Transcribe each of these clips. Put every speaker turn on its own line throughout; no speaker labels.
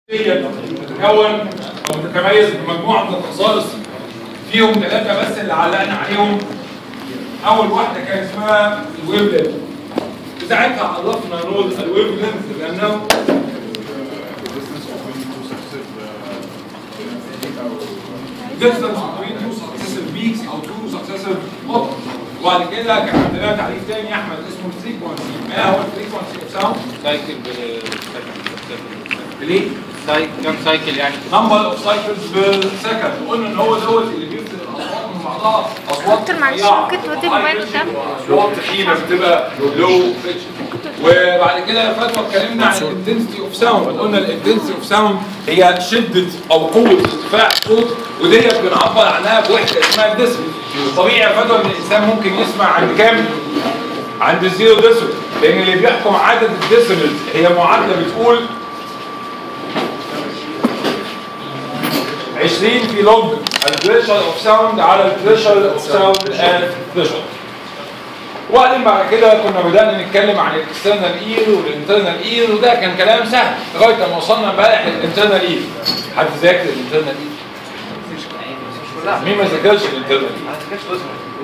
تتكون او تتميز بمجموعه من الخصائص فيهم ثلاثه بس اللي علقنا عليهم اول واحده كانت اسمها الويف لينث ساعتها عرفنا نقول الويف لينث لانه distance between two successive peaks او two successive bottoms وبعد كده كان عندنا تعريف تاني يا احمد اسمه الفريكونسي ما هو الفريكونسي اوف ساوند؟
سايكل
ليه؟
سايكل كم سايكل يعني
نمبر اوف سايكلز بير سكند وقلنا ان هو دوت اللي بيفصل الاصوات من بعضها اصوات
دكتور معلش
رفيعة،
ممكن تودي الموبايل قدام؟
اصوات تخينه بتبقى لو بيتش وبعد كده يا فاطمه اتكلمنا عن الانتنسيتي اوف ساوند قلنا الانتنسيتي اوف ساوند هي شده او قوه ارتفاع الصوت وديت بنعبر عنها بوحده اسمها الديسبل طبيعي يا فاطمه ان الانسان ممكن يسمع عند كام؟ عند الزيرو ديسبل لان اللي بيحكم عدد الديسبلز هي معادله بتقول 20 في لوج البريشر اوف ساوند على البريشر اوف ساوند ات بريشر وبعدين بعد كده كنا بدأنا نتكلم عن الاكسترنال اير والانترنال اير وده كان كلام سهل لغايه ما وصلنا امبارح للانترنال اير حد ذاكر الانترنال اير؟ مين ما ذاكرش الانترنال اير؟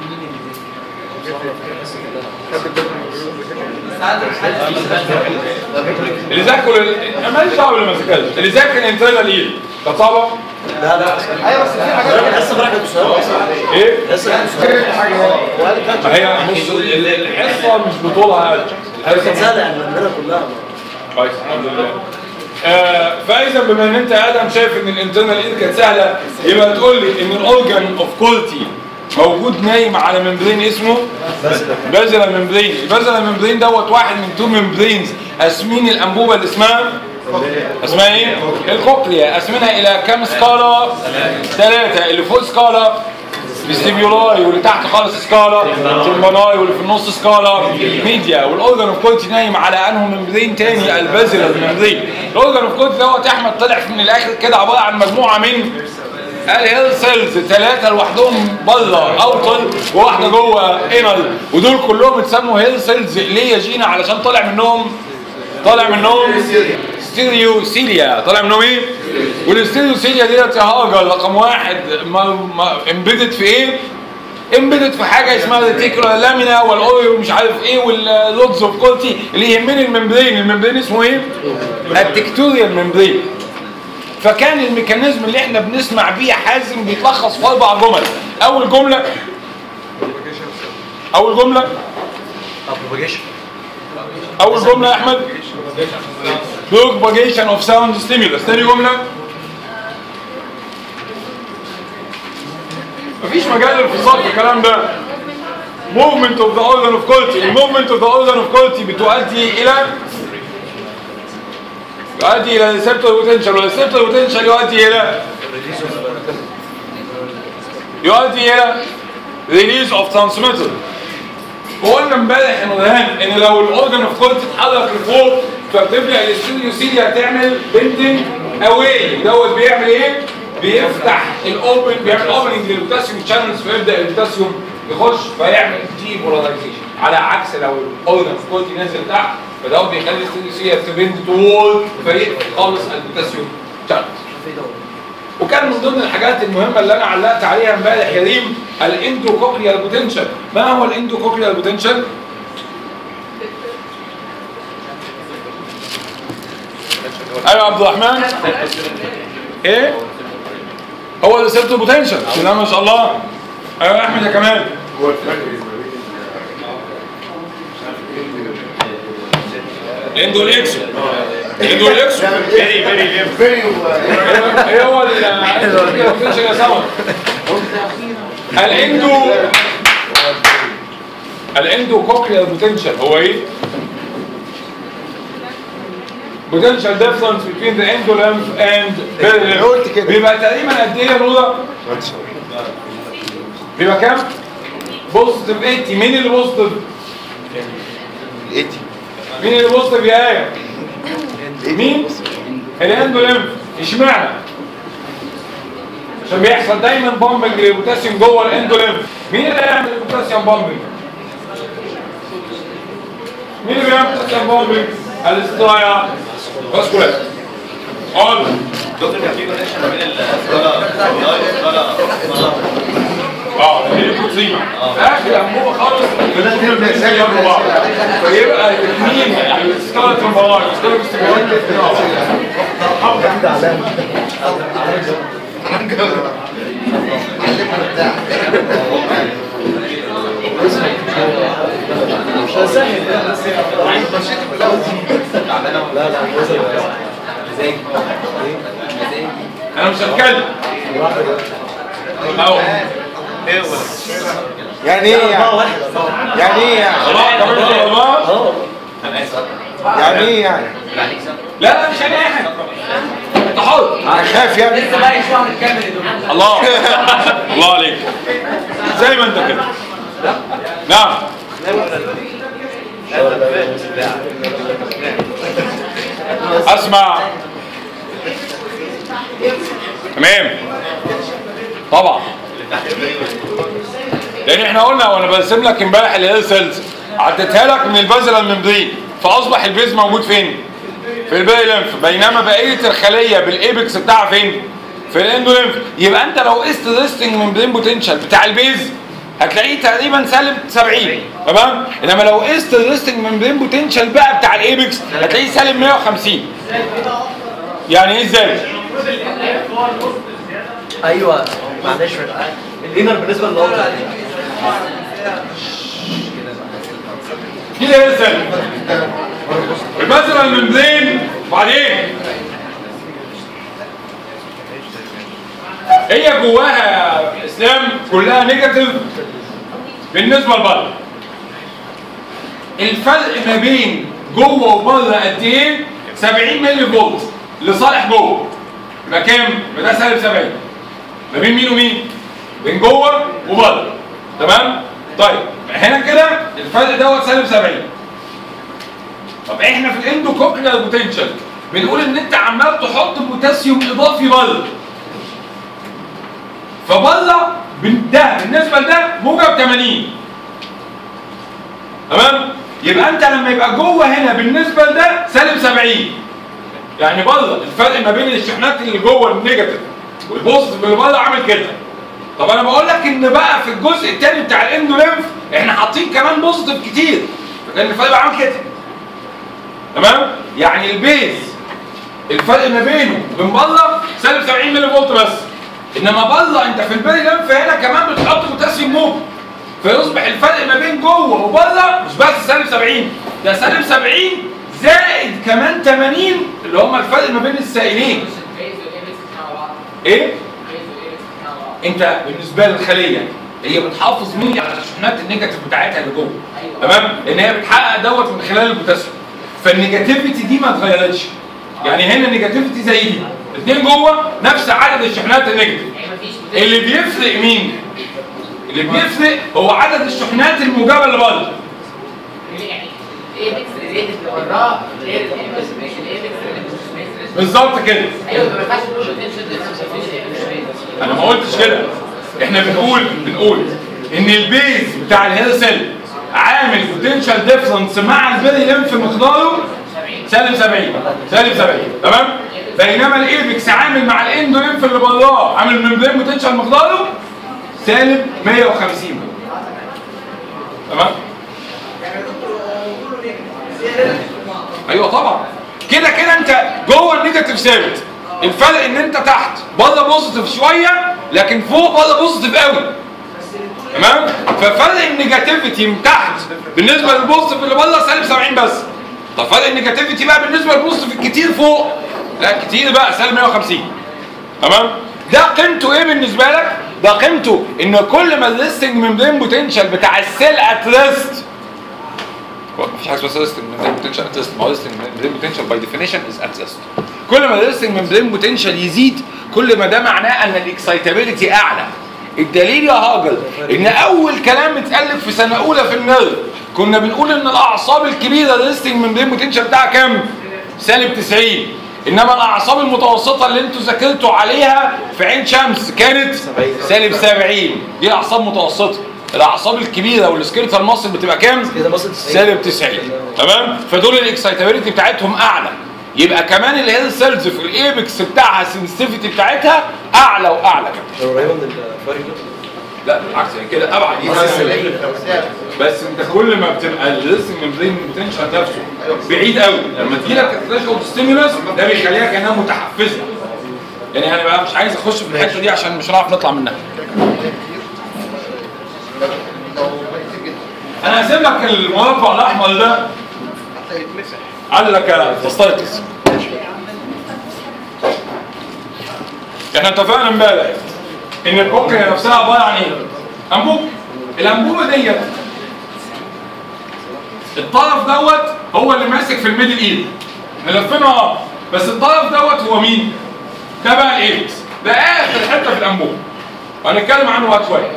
اللي ذاكر ال- ماليش دعوه باللي ما ذاكرش اللي ذاكر الانترنال اير كانت صعبه؟
لا لا ايوه بس في حاجات لسه براحتك بسؤال
ايه؟
لسه حاجه
ما هي بص ال- الحصه مش بطولها قد
كانت
الحصه
سهله يعني المدينه كلها
كويس الحمد لله آه فاذا بما ان انت يا ادم شايف ان الانترنال ايد كانت سهله يبقى تقول لي ان الاورجن اوف كولتي موجود نايم على ممبرين اسمه بازل ممبرين البازل ممبرين دوت واحد من تو ممبرينز قاسمين الانبوبه اللي اسمها اسمها ايه؟ الكوكليا قاسمينها الى كام سكالا؟ ثلاثه اللي فوق سكالا فيستيبيولاي واللي تحت خالص سكالا تيمباناي واللي في النص سكالا ميديا والاورجن اوف كولتي نايم على انه ممبرين تاني البازل ممبرين الاورجن اوف كولتي دوت يا احمد طلع من الاخر كده عباره عن مجموعه من الهيل سيلز ثلاثه لوحدهم بره اوتر وواحده جوه انر ودول كلهم اتسموا هيل سيلز ليه يا جينا علشان طالع منهم طالع منهم ستيريو سيليا طالع منهم ايه؟ والستيريو سيليا ديت يا هاجر رقم واحد امبيدد في ايه؟ امبيدد في حاجه اسمها ريتيكولا لامينا والاوريو مش عارف ايه واللودز اوف كولتي اللي يهمني الممبرين الممبرين اسمه ايه؟ التكتوريال ممبرين فكان الميكانيزم اللي احنا بنسمع بيه حازم بيتلخص في اربع جمل اول جمله اول جمله اول جمله يا احمد propagation of sound stimulus تاني جمله مفيش مجال للفصال في الكلام ده movement of the organ of quality movement of the organ of quality بتؤدي الى يؤدي الى receptor potential والreceptor potential يؤدي الى يؤدي الى release of transmitter وقلنا امبارح يا نورهان ان لو الاورجن اوف كولت اتحرك لفوق فبتبدا الاستوديو سيليا تعمل بنتنج اواي ودوت بيعمل ايه؟ بيفتح الاوبن بيعمل اوبننج للبوتاسيوم شانلز فيبدا البوتاسيوم يخش فيعمل دي بولاريزيشن على عكس لو الاورجن اوف كولت نازل تحت فدوت بيخلي الاستوديو سيليا تبند تول فيقفل خالص البوتاسيوم شانلز وكان من ضمن الحاجات المهمه اللي انا علقت عليها امبارح يا ريم الاندوكوكليال بوتنشال ما هو الاندوكوكليال بوتنشال ايوه عبد الرحمن ايه هو الريسبتور بوتنشال بسم الله ما شاء الله ايوه يا احمد يا كمال الاندو الاكسو الاندو الاكسو
فيري فيري فيري
ايه هو البوتنشال يا سمر الاندو الاندو كوكليال بوتنشال هو ايه؟ potential difference between the endolymph and perilymph
قلت كده.
بيبقى تقريبا قد ايه يا نوره؟ بيبقى كام؟ بوزيتيف 80 مين اللي بوزيتيف؟ مين اللي بوزيتيف يا ايه؟ مين؟ الاندوليمف اشمعنى؟ عشان بيحصل دايما بامبنج للبوتاسيوم جوه الاندوليمف مين اللي هيعمل البوتاسيوم بامبنج؟ مين اللي بيعمل البوتاسيوم بامبنج؟ الاسترايا فاسكولار قول
دكتور كان في كونكشن ما بين ال
اه الهيليكوزيما اخر انبوبه خالص الاثنين بيتساووا بعض فيبقى الاثنين يعني السكeleton بار والسكeleton انا مش هتكلم اهو
يعني ايه يعني؟ يعني ايه يعني؟
خلاص طب انت والله
يعني ايه يعني؟
لا لا مش يعني اي حاجه انت حر
انا خايف يعني
لسه بقى شهر نكمل يا دكتور
الله الله عليك زي ما انت كده نعم اسمع تمام طبعا لان احنا قلنا وانا برسم لك امبارح الهير سيلز عديتها لك من البازل الممبرين فاصبح البيز موجود فين؟ في الباقي لينف بينما بقيه الخليه بالايبكس بتاعها فين؟ في الاندولينف يبقى انت لو قست ريستنج ممبرين بوتنشال بتاع البيز هتلاقيه تقريبا سالب 70 تمام؟ انما لو قست الريستنج ممبرين بوتنشال بقى بتاع الايبكس هتلاقيه سالب 150 يعني ايه ازاي؟
ايوه معلش الانر بالنسبه للاوتر
كده يسأل مثلا الممبرين بعدين هي جواها يا اسلام كلها نيجاتيف بالنسبه لبره الفرق ما بين جوه وبره قد ايه 70 ملي فولت لصالح جوه يبقى كام يبقى ده سالب 70 ما بين مين ومين بين جوه وبره تمام طيب هنا كده الفرق دوت سالب 70 طب احنا في الاندوكوكلير بوتنشال بنقول ان انت عمال تحط بوتاسيوم اضافي بره فبره بن- ده بالنسبه لده موجب 80 تمام يبقى انت لما يبقى جوه هنا بالنسبه لده سالب 70 يعني بره الفرق ما بين الشحنات اللي جوه النيجاتيف والبوزيتيف اللي بره عامل كده طب انا بقول لك ان بقى في الجزء الثاني بتاع الاندوليمف احنا حاطين كمان بوزيتيف كتير فكان الفرق بقى عامل كده تمام يعني البيز الفرق ما بينه وبين بره سالب 70 ملي فولت بس انما بره انت في البيري لمف هنا كمان بتحط بوتاسيوم موب فيصبح الفرق ما بين جوه وبره مش بس سالب 70 ده سالب 70 زائد كمان 80 اللي هم الفرق ما بين السائلين ايه؟ انت بالنسبه للخليه هي بتحافظ مين على الشحنات النيجاتيف بتاعتها اللي جوه تمام لان هي بتحقق دوت من خلال البوتاسيوم فالنيجاتيفيتي دي ما اتغيرتش يعني هنا نيجاتيفيتي زي دي الاثنين جوه نفس عدد الشحنات النيجاتيف اللي بيفرق مين اللي بيفرق هو عدد الشحنات الموجبه اللي بره بالظبط كده انا ما قلتش كده احنا بنقول بنقول ان البيز بتاع الهير سيل عامل بوتنشال ديفرنس مع البيري ليمف مقداره سالب 70 سالب 70 تمام بينما الايبكس عامل مع الاندو ليمف اللي براه عامل ممبرين بوتنشال مقداره سالب 150 تمام ايوه طبعا كده كده انت جوه النيجاتيف ثابت الفرق ان انت تحت بره بوزيتيف شويه لكن فوق بره بوزيتيف قوي تمام ففرق النيجاتيفيتي من تحت بالنسبه للبوزيتيف اللي بره سالب 70 بس طب فرق النيجاتيفيتي بقى بالنسبه للبوزيتيف الكتير فوق لا كتير بقى سالب 150 تمام ده قيمته ايه بالنسبه لك ده قيمته ان كل ما الريستنج ممبرين بوتنشال بتاع السيل ات ريست مفيش حاجه اسمها ريستنج ممبرين بوتنشال ات ريست ما هو ريستنج ممبرين بوتنشال باي ديفينيشن از ات ريست كل ما الريستنج ممبرين بوتنشال يزيد كل ما ده معناه ان الاكسايتابيلتي اعلى الدليل يا هاجر ان اول كلام اتقال في سنه اولى في النيرف كنا بنقول ان الاعصاب الكبيره الريستنج ممبرين بوتنشال بتاعها كام سالب 90 انما الاعصاب المتوسطه اللي انتوا ذاكرتوا عليها في عين شمس كانت سالب 70 دي اعصاب متوسطه الاعصاب الكبيره والسكيلتال ماسل بتبقى كام
كده بصت
سالب 90 تمام فدول الاكسايتابيلتي بتاعتهم اعلى يبقى كمان الهيل سيلز في الايبكس بتاعها السنسيتيفيتي بتاعتها اعلى واعلى كمان
قريبه من الفاري
لا بالعكس يعني كده ابعد بس انت كل ما بتبقى الليسنج ممبرين بوتنشال نفسه بعيد قوي لما تجي لك الثريشولد ستيمولس ده بيخليها كانها متحفزه يعني انا بقى مش عايز اخش في الحته دي عشان مش هنعرف نطلع منها انا هسيب لك المربع الاحمر ده قال لك فاستيقظ احنا اتفقنا امبارح ان البوكه نفسها عباره عن ايه؟ انبوب الانبوبه ديت الطرف دوت هو اللي ماسك في الميدل ايد نلفنها اه بس الطرف دوت هو مين؟ ده بقى الايبكس ده اخر حته في الانبوبه وهنتكلم عنه بعد شويه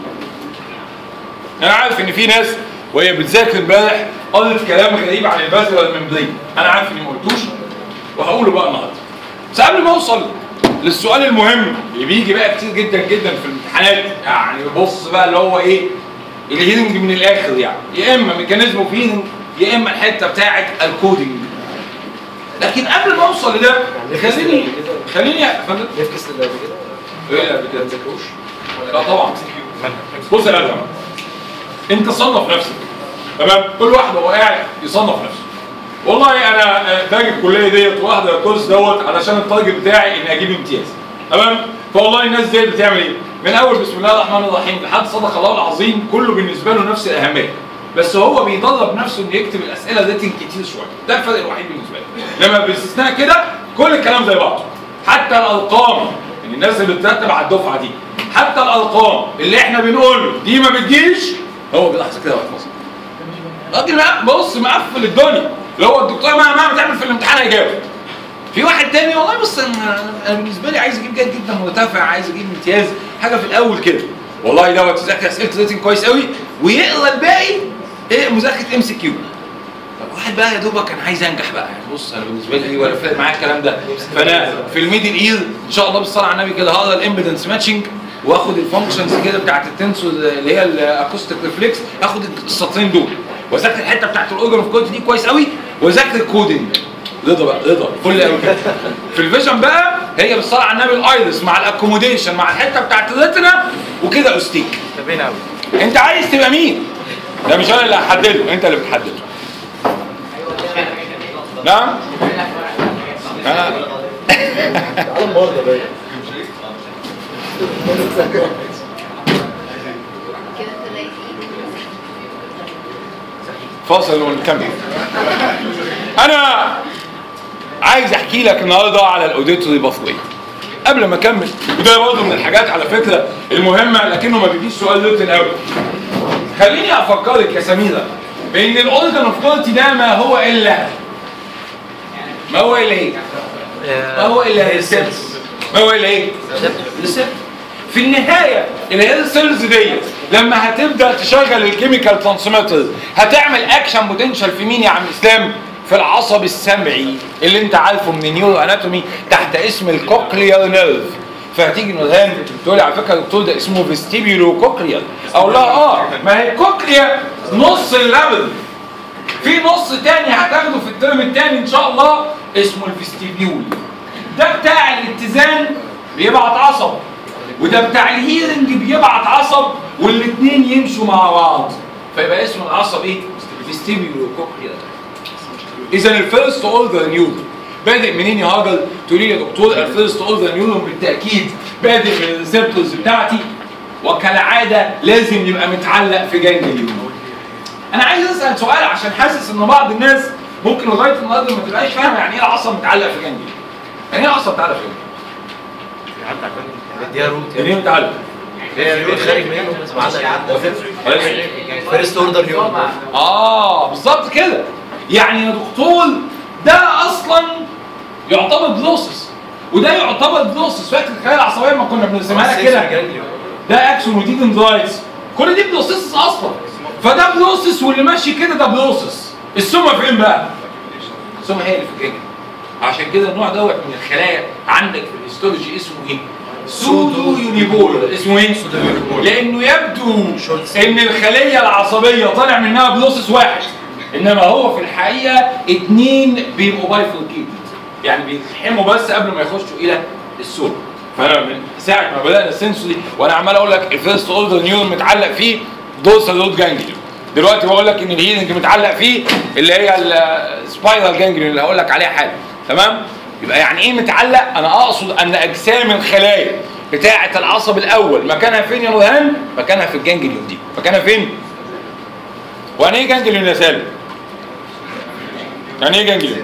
انا عارف ان في ناس وهي بتذاكر امبارح قالت كلام غريب عن البازل الممبرين انا عارف اني ما قلتوش وهقوله بقى النهارده بس قبل ما اوصل للسؤال المهم اللي بيجي بقى كتير جدا جدا في الامتحانات يعني بص بقى اللي هو ايه الهيرنج من الاخر يعني يا اما ميكانيزم اوف هيرنج يا اما الحته بتاعه الكودنج لكن قبل ما اوصل لده خليني خليني يا فندم
نفكس اللي قبل كده
ايه لا بت- بتذاكروش لا طبعا بص يا ادهم انت صنف نفسك تمام كل واحد وهو قاعد يصنف نفسه والله انا آه، باجي الكليه ديت واخده الكورس دوت علشان التارجت بتاعي اني اجيب امتياز تمام فوالله الناس ديت بتعمل ايه من اول بسم الله الرحمن الرحيم لحد صدق الله العظيم كله بالنسبه له نفس الاهميه بس هو بيدرب نفسه انه يكتب الاسئله ريتنج كتير شويه ده الفرق الوحيد بالنسبه لي لما باستثناء كده كل الكلام زي بعضه حتى الارقام ان الناس اللي بترتب على الدفعه دي حتى الارقام اللي احنا بنقول دي ما بتجيش هو بيلاحظ كده واقف مصر راجل مق- بص مقفل الدنيا اللي هو الدكتور مهما مهما تعمل في الامتحان هيجاوب في واحد تاني والله بص انا أنا بالنسبه لي عايز اجيب جيد جدا مرتفع عايز اجيب امتياز حاجه في الاول كده والله دوت تذاكر اسئله ريتنج كويس قوي ويقرا الباقي ايه مذاكره ام سي كيو طب واحد بقى يا دوبك كان عايز انجح بقى يعني بص انا بالنسبه لي ولا فارق معايا الكلام ده فانا في الميدل اير ان شاء الله بالصلاه على النبي كده هقرا الامبيدنس ماتشنج واخد الفانكشنز كده بتاعت التنسور اللي هي الاكوستيك ريفلكس اخد السطرين دول واذاكر الحته بتاعت الاورجن اوف كود دي كويس قوي واذاكر الكودنج رضا بقى رضا فل قوي كده في الفيجن بقى هي بالصلاه على النبي الايرس مع الاكوموديشن مع الحته بتاعت الريتنا وكده استيك
تبين قوي
انت عايز تبقى مين؟ ده مش انا اللي هحدده انت اللي بتحدده نعم؟ انا
تعالى النهارده باين
كده تلاقي
فاصل ونكمل انا عايز احكي لك النهارده على الاوديتوري باثوي قبل ما اكمل وده برضه من الحاجات على فكره المهمه لكنه ما بيجيش سؤال روتين قوي خليني افكرك يا سميره بان الاورجن اوف كواليتي ده ما هو الا ما هو الا ايه؟ ما هو الا السيلز ما هو الا ايه؟ السيلز في النهايه الهيل سيلز ديت لما هتبدا تشغل الكيميكال ترانسميتر هتعمل اكشن بوتنشال في مين يا عم اسلام؟ في العصب السمعي اللي انت عارفه من النيورو اناتومي تحت اسم الكوكليار نيرف فهتيجي نورهان تقول لي على فكره يا دكتور ده اسمه فيستيبيولو كوكليار اقول لها اه ما هي الكوكليا نص اللبن في نص تاني هتاخده في الترم التاني ان شاء الله اسمه الفيستيبيول ده بتاع الاتزان بيبعت عصب وده بتاع الهيرنج بيبعت عصب والاثنين يمشوا مع بعض فيبقى اسم العصب ايه؟ فيستيبيولو كوكليار اذا الفيرست اوردر نيورون بادئ منين يا هاجر؟ تقولي لي يا دكتور الفيرست اوردر نيورون بالتاكيد بادئ من الريسبتورز بتاعتي وكالعاده لازم يبقى متعلق في جانجليون انا عايز اسال سؤال عشان حاسس ان بعض الناس ممكن لغايه النهارده ما تبقاش فاهمه يعني ايه العصب متعلق في جانجليون يعني ايه العصب متعلق في جانجليون؟
اديها روت
يعني ايه متعلق؟
هي الروت خارج منه بس معلق فيرست اوردر نيورون
اه بالظبط كده يعني يا دكتور ده اصلا يعتبر بلوسس وده يعتبر بلوسس فاكر الخلايا العصبيه ما كنا بنرسمها لك كده ده اكسون ودي دندرايتس كل دي بلوسس اصلا فده بلوسس واللي ماشي كده ده بلوسس السومه فين بقى؟ السومه هي اللي في الجنجل عشان كده النوع دوت من الخلايا عندك في الهيستولوجي اسمه ايه؟ سودو يونيبول اسمه ايه؟ لانه يبدو ان الخليه العصبيه طالع منها بلوسس واحد انما هو في الحقيقه اتنين بيبقوا بايفوركيتد يعني بيتحموا بس قبل ما يخشوا الى السوق فانا من ساعه ما بدانا السنسوري وانا عمال اقول لك الفيرست اوردر نيورون متعلق فيه دورسال رود جانجليون دلوقتي بقول لك ان الهيرنج متعلق فيه اللي هي السبايرال جانجليون اللي هقول لك عليها حاجه تمام يبقى يعني ايه متعلق انا اقصد ان اجسام الخلايا بتاعه العصب الاول مكانها فين يا نورهان مكانها في الجانجليون دي مكانها فين وانا ايه جانجليون يا سالم يعني ايه جانجليون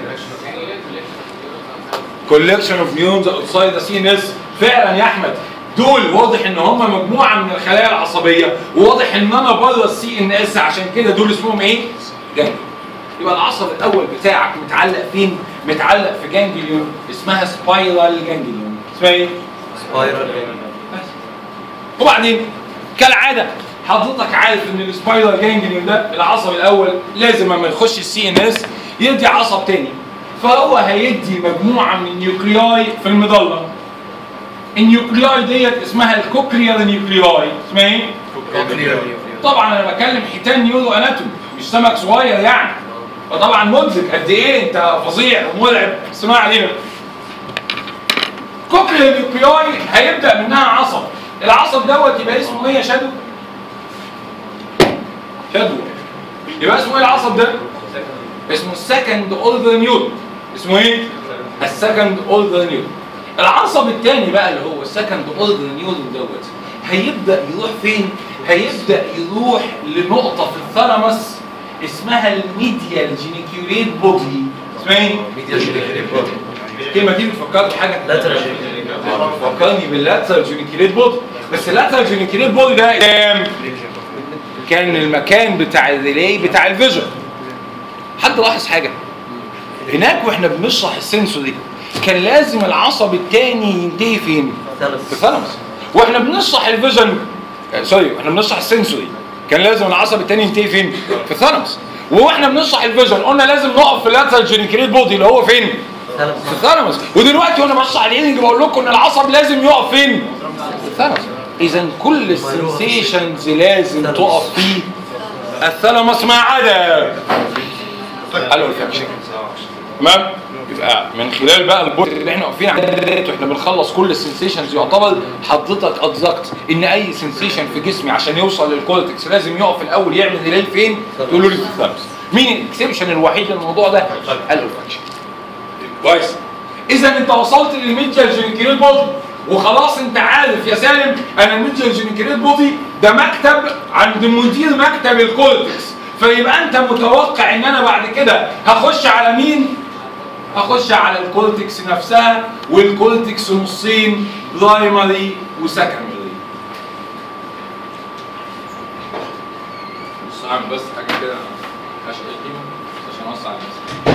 كولكشن اوف نيورونز اوتسايد ذا سي ان اس فعلا يا احمد دول واضح ان هم مجموعه من الخلايا العصبيه وواضح ان انا بره السي ان اس عشان كده دول اسمهم ايه؟ جانجليون يبقى العصب الاول بتاعك متعلق فين؟ متعلق في جانجليون اسمها سبايرال جانجليون اسمها ايه؟
سبايرال
بس. وبعدين كالعاده حضرتك عارف ان السبايرال جانجليون ده العصب الاول لازم لما يخش السي ان اس يدي عصب تاني فهو هيدي مجموعه من النيوكلياي في المظله النيوكلياي ديت اسمها الكوكليار نيوكلياي اسمها ايه؟ طبعا انا بكلم حيتان نيورو اناتومي مش سمك صغير يعني فطبعا ممسك قد ايه انت فظيع ومرعب اسمع علينا كوكليا نيوكلياي هيبدا منها عصب العصب دوت يبقى اسمه ايه يا شادو؟ شادو يبقى اسمه ايه العصب ده؟ اسمه السكند اوردر نيورون اسمه ايه؟ السكند اوردر نيورون العصب الثاني بقى اللي هو السكند اوردر نيورون دوت هيبدا يروح فين؟ هيبدا يروح لنقطه في الثالاموس اسمها الميديال جينيكيوليت بودي اسمها ايه؟ الكلمه دي بتفكرني بحاجه فكرني باللاترال جينيكيوليت بودي بس اللاترال جينيكيوليت بودي ده كام؟ كان المكان بتاع الريلي بتاع الفيجن حد لاحظ حاجه هناك واحنا بنشرح السنسوري كان لازم العصب الثاني ينتهي فين؟ في الثالاموس واحنا بنشرح الفيجن آه، سوري واحنا بنشرح السنسوري كان لازم العصب الثاني ينتهي فين؟ في الثالاموس واحنا بنشرح الفيجن قلنا لازم نقف في اللاترال جينيكريت بودي اللي هو فين؟ في الثالاموس ودلوقتي وانا بشرح الهيلينج بقول لكم ان العصب لازم يقف فين؟ في الثالاموس اذا كل السنسيشنز لازم تقف في الثالاموس ما عدا قالوا الفاكشن تمام يبقى من خلال بقى البوت اللي احنا واقفين عليه ديت واحنا بنخلص كل السنسيشنز يعتبر حضرتك ادركت ان اي سنسيشن في جسمي عشان يوصل للكورتكس لازم يقف الاول يعمل هلال فين؟ تقولوا لي في الثالث مين الاكسبشن الوحيد للموضوع ده؟ قالوا الفاكشن كويس اذا انت وصلت للميديال جينيكريت بودي وخلاص انت عارف يا سالم انا الميديال جينيكريت بودي ده مكتب عند مدير مكتب الكورتكس فيبقى انت متوقع ان انا بعد كده هخش على مين؟ هخش على الكورتكس نفسها والكورتكس نصين برايمري وسكندري بص اعمل بس حاجه كده ملهاش اي قيمه بس عشان اوسع نفسي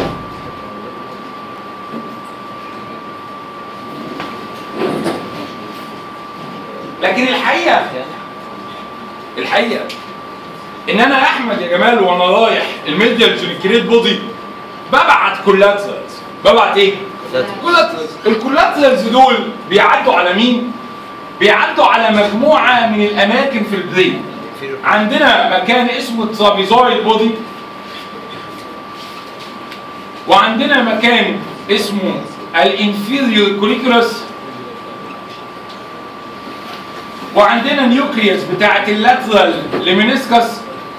لكن الحقيقه الحقيقه ان انا احمد يا جمال وانا رايح الميديال جينيكريت بودي ببعت كولاترالز ببعت ايه؟ كولاترالز الكولاترالز دول بيعدوا على مين؟ بيعدوا على مجموعه من الاماكن في البرين عندنا مكان اسمه الترابيزويد بودي وعندنا مكان اسمه الانفيريور كوليكولاس وعندنا نيوكليوس بتاعت اللاترال لمينيسكس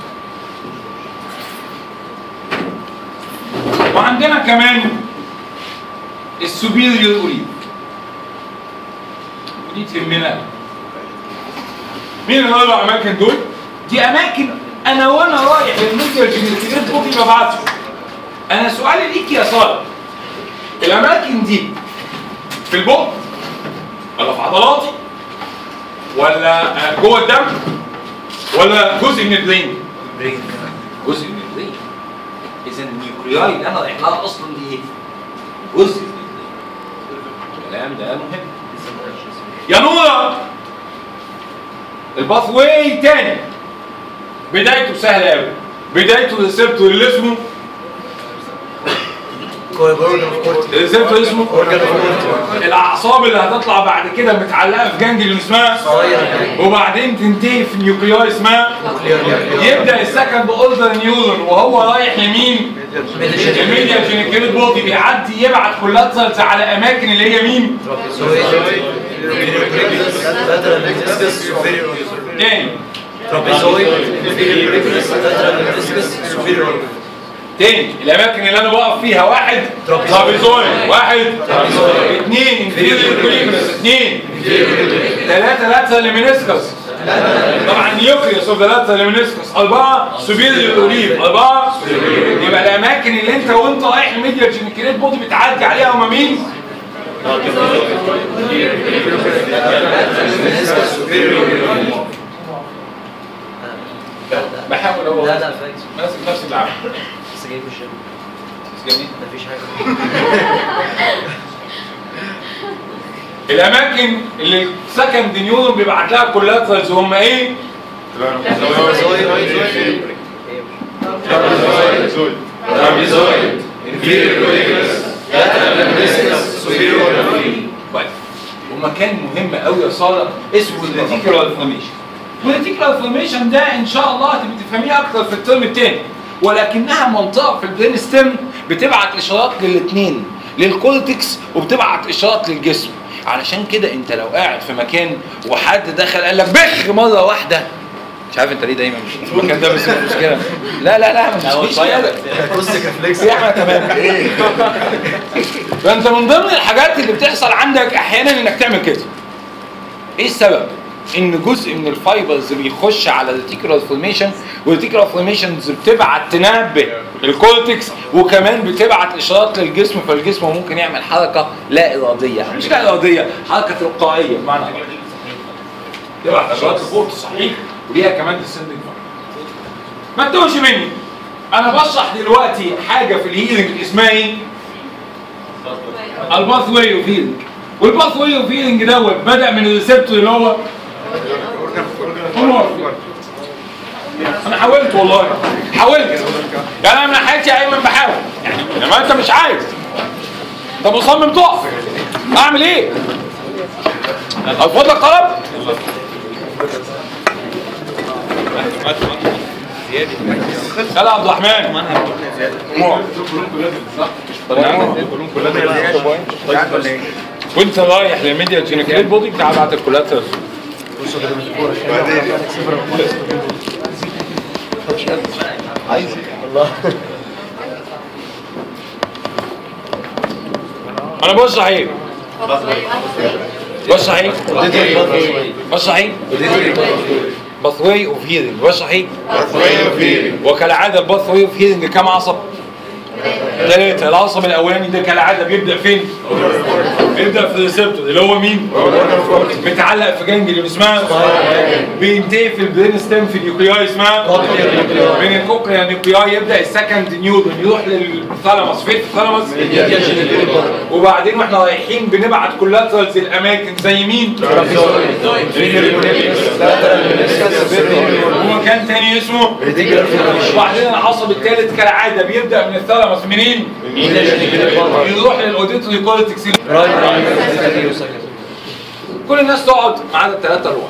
وعندنا كمان السوبيريور اوليف ودي تهمنا مين الاربع اماكن دول؟ دي اماكن انا وانا رايح للميديال جينيتيريت بوكي ببعته انا سؤالي ليك يا صالح الاماكن دي في البق ولا في عضلاتي ولا آه، جوه الدم ولا جزء من البرين جزء من البرين اذا النيوكلياي اللي انا رايح لها اصلا دي ايه جزء من البرين الكلام ده مهم يا نورة الباث واي تاني بدايته سهله قوي بدايته الريسبتور اللي اسمه الريسبتور اسمه الاعصاب اللي هتطلع بعد كده متعلقه في جانجليون اسمها وبعدين تنتهي في نيوكلياي اسمها يبدا السكند اوردر نيورون وهو رايح يمين الميديا جينيكيليت بودي بيعدي يبعت كولاترالز على اماكن اللي هي مين؟ تاني تاني الاماكن اللي انا بقف فيها واحد ترابيزويد واحد اثنين انفيريور كوليكولس اثنين ثلاثة لاترال لمينيسكس طبعا نيوكليوس اوف ذا لاترال لمينيسكس أربعة سوبيريور اوليف أربعة يبقى الأماكن اللي أنت وأنت رايح الميديا جينيكليت بودي بتعدي عليها هما مين؟ بحاول اهو
لا لا فاكس
ماسك نفس العمل
بس جايب الشم
جميل
مفيش حاجه
الاماكن اللي السكند نيورون بيبعت لها كولاترالز هم ايه؟
ترابيزويد انفيريور كوليكولس
كويس ومكان مهم قوي يا ساره اسمه الريتيكولار انفلاميشن والريتيكولار انفلاميشن ده ان شاء الله هتبقى تفهميه اكتر في الترم الثاني ولكنها منطقه في البرين ستيم بتبعت اشارات للاثنين للكورتكس وبتبعت اشارات للجسم علشان كده انت لو قاعد في مكان وحد دخل قال لك بخ مره واحده مش عارف انت ليه دايما مش في المكان ده بس مش مشكله لا لا لا مش مش كده
بص كفليكس
يا احمد تمام فانت من ضمن الحاجات اللي بتحصل عندك احيانا انك تعمل كده ايه السبب ان جزء من الفايبرز بيخش على الريتيكولار فورميشن والريتيكولار فورميشنز بتبعت تنبه الكورتكس وكمان بتبعت اشارات للجسم فالجسم ممكن يعمل حركه لا اراديه مش لا اراديه حركه تلقائيه بمعنى أصح. تبعت اشارات لفوق صحيح وليها كمان ديسندنج ما تتوهش مني انا بشرح دلوقتي حاجه في الهيلينج اسمها ايه؟ الباث واي اوف هيلينج والباث واي اوف هيلينج دوت بدا من الريسبتور اللي هو هو انا حاولت والله حاولت يعني انا من ناحيتي يا ايمن بحاول يعني لما انت مش عايز طب مصمم تقف اعمل ايه؟ ارفض لك طلب؟ يلا عبد الرحمن وانت رايح للميديا جينيكليت بودي بتاع بعت الكولاترز انا بص صحيح بص صحيح بص صحيح باثواي اوف هيلينج بص صحيح وكالعاده الباثواي اوف هيلينج كام عصب؟ ثلاثة العصب الأولاني ده كالعادة بيبدأ فين؟ بيبدأ في الريسبتور اللي هو مين؟ متعلق في جانجليون اسمها بينتهي في البرين ستيم في نيوكلياي اسمها من الكوكليا نيوكلياي يبدأ السكند نيورون يروح للثالاموس فين الثالاموس؟ وبعدين واحنا رايحين بنبعت كولاترالز الأماكن زي مين؟ ومكان تاني اسمه وبعدين العصب الثالث كالعاده بيبدا من الثالاموس منين؟ يروح للاوديتوري كورتكس كل الناس تقعد ما عدا الثلاثه اللي ورا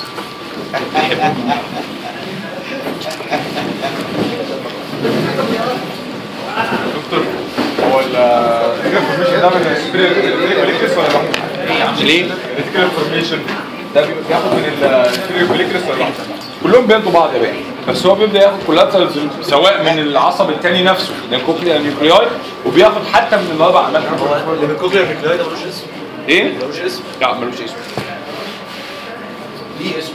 هو الفكره الانفورميشن ده من الكوليكتس ولا لوحده؟
ليه؟
الفكره الانفورميشن ده بيبقى بياخد من الكوليكتس ولا لوحده؟
كلهم بياخدوا بعض يا باشا بس هو بيبدا ياخد كولاترالز سواء من العصب الثاني نفسه من الكوكليا نيوكلياي وبياخد حتى من الاربع اماكن
هو اللي من كوكلير نيوكلاي ده ملوش اسم
ايه؟
ملوش اسم
لا ملوش اسم ليه اسم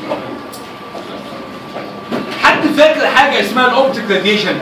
حد فاكر حاجه اسمها الاوبتيك راديشن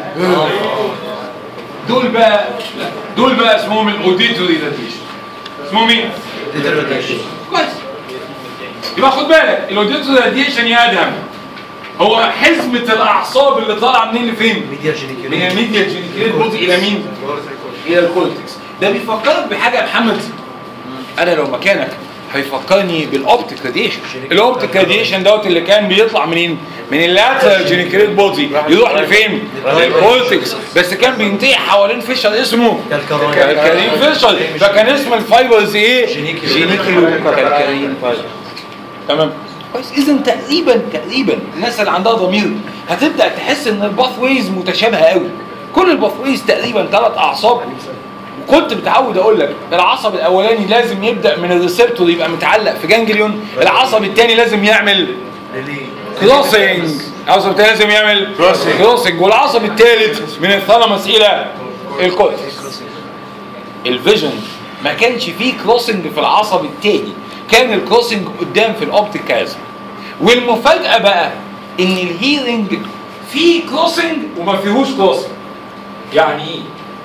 دول بقى لا دول بقى اسمهم الاوديتوري راديشن اسمهم ايه كويس يبقى خد بالك الاوديتوري راديشن يا ادهم هو حزمه الاعصاب اللي طالعه منين لفين
ميديا
من
جينيكولي
الميديا جينيكليت بودي الى مين الى الكورتكس ده بيفكرك بحاجه يا محمد انا لو مكانك هيفكرني بالاوبتيك راديشن الاوبتيك راديشن دوت اللي كان بيطلع منين من اللاترال جينيكليت بودي يروح لفين للكورتكس بس كان بينتهي حوالين فيشر اسمه
كالكراين.
كالكارين فيشر فكان اسم الفايبرز ايه
جينيكلو.
جينيكلو كالكارين فايبر تمام كويس اذا تقريبا تقريبا الناس اللي عندها ضمير هتبدا تحس ان الباث ويز متشابهه قوي كل الباثويز تقريبا ثلاث اعصاب وكنت متعود اقول لك العصب الاولاني لازم يبدا من الريسبتور يبقى متعلق في جانجليون العصب الثاني لازم يعمل كروسنج العصب الثاني لازم يعمل كروسنج والعصب الثالث من الثالاموس الى الكورتكس الفيجن ما كانش فيه كروسنج في العصب الثاني كان الكروسنج قدام في الاوبتيك كازم والمفاجاه بقى ان الهيرنج فيه كروسنج وما فيهوش كروسنج يعني ايه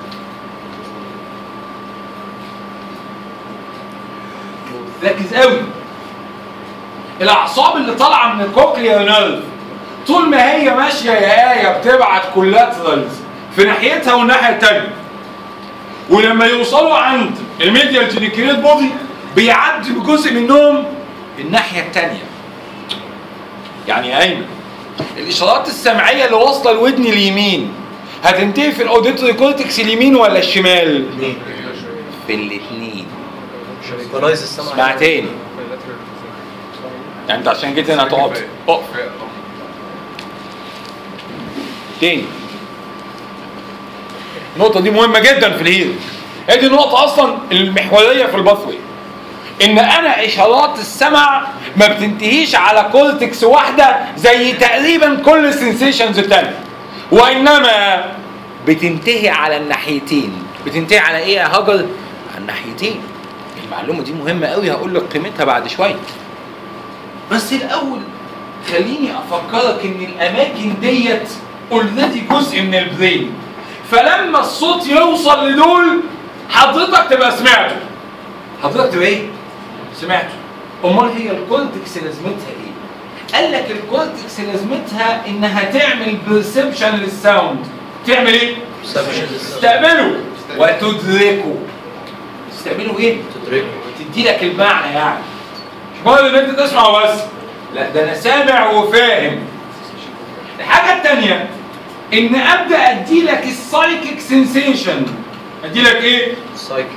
ركز قوي الاعصاب اللي طالعه من الكوكليا نيرف طول ما هي ماشيه يا ايه بتبعت كولاترالز في ناحيتها والناحيه الثانيه ولما يوصلوا عند الميديال جينيكريت بودي بيعدي بجزء منهم الناحيه الثانيه يعني يا ايمن الاشارات السمعيه اللي واصله لودني اليمين هتنتهي في الاوديتوري كورتكس اليمين ولا الشمال؟ في الاثنين
ايكولايز السمع
اسمع تاني يعني انت عشان جيت هنا هتقعد اقف تاني النقطة دي مهمة جدا في الهيرنج هي دي النقطة أصلا المحورية في الباثوي إن أنا إشارات السمع ما بتنتهيش على كورتكس واحدة زي تقريبا كل السنسيشنز التانية وإنما بتنتهي على الناحيتين بتنتهي على إيه يا هاجر؟ على الناحيتين المعلومة دي مهمة قوي هقول لك قيمتها بعد شوية بس الأول خليني أفكرك إن الأماكن ديت اوريدي جزء من البرين فلما الصوت يوصل لدول حضرتك تبقى سمعته حضرتك تبقى ايه؟ سمعته امال هي الكورتكس لازمتها ايه؟ قال لك الكورتكس لازمتها انها تعمل بيرسبشن للساوند تعمل ايه؟ تستقبله وتدركه تستقبله ايه؟
تدركه
تدي لك المعنى يعني مش مجرد ان انت تسمع بس لا ده انا سامع وفاهم الحاجه الثانيه ان ابدا ادي لك السايكيك سنسيشن ادي لك ايه
سايكل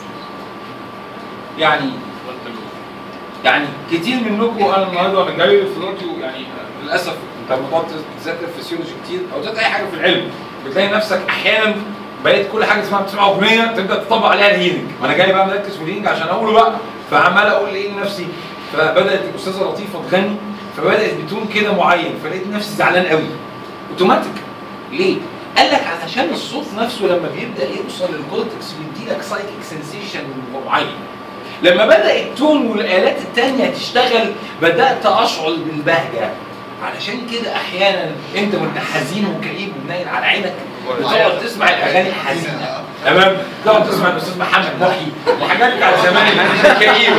يعني يعني كتير منكم انا النهارده وانا جاي في راديو يعني للاسف انت لما تقعد تذاكر فيسيولوجي كتير او تذاكر اي حاجه في العلم بتلاقي نفسك احيانا بقيت كل حاجه اسمها بتسمع اغنيه تبدا تطبق عليها الهيلينج وانا جاي بقى مركز في الهيلينج عشان اقوله بقى فعمال اقول ايه لنفسي فبدات الاستاذه لطيفه تغني فبدات بتون كده معين فلقيت نفسي زعلان قوي اوتوماتيك ليه؟ قال لك علشان الصوت نفسه لما بيبدا يوصل للكورتكس بيدي لك سايكيك سنسيشن معين لما بدا التون والالات التانية تشتغل بدات اشعر بالبهجه علشان كده احيانا انت وانت حزين وكئيب ومنايل على عينك وتقعد تسمع الاغاني الحزينه تمام تقعد تسمع الاستاذ محمد محي الحاجات بتاعت زمان الكئيبه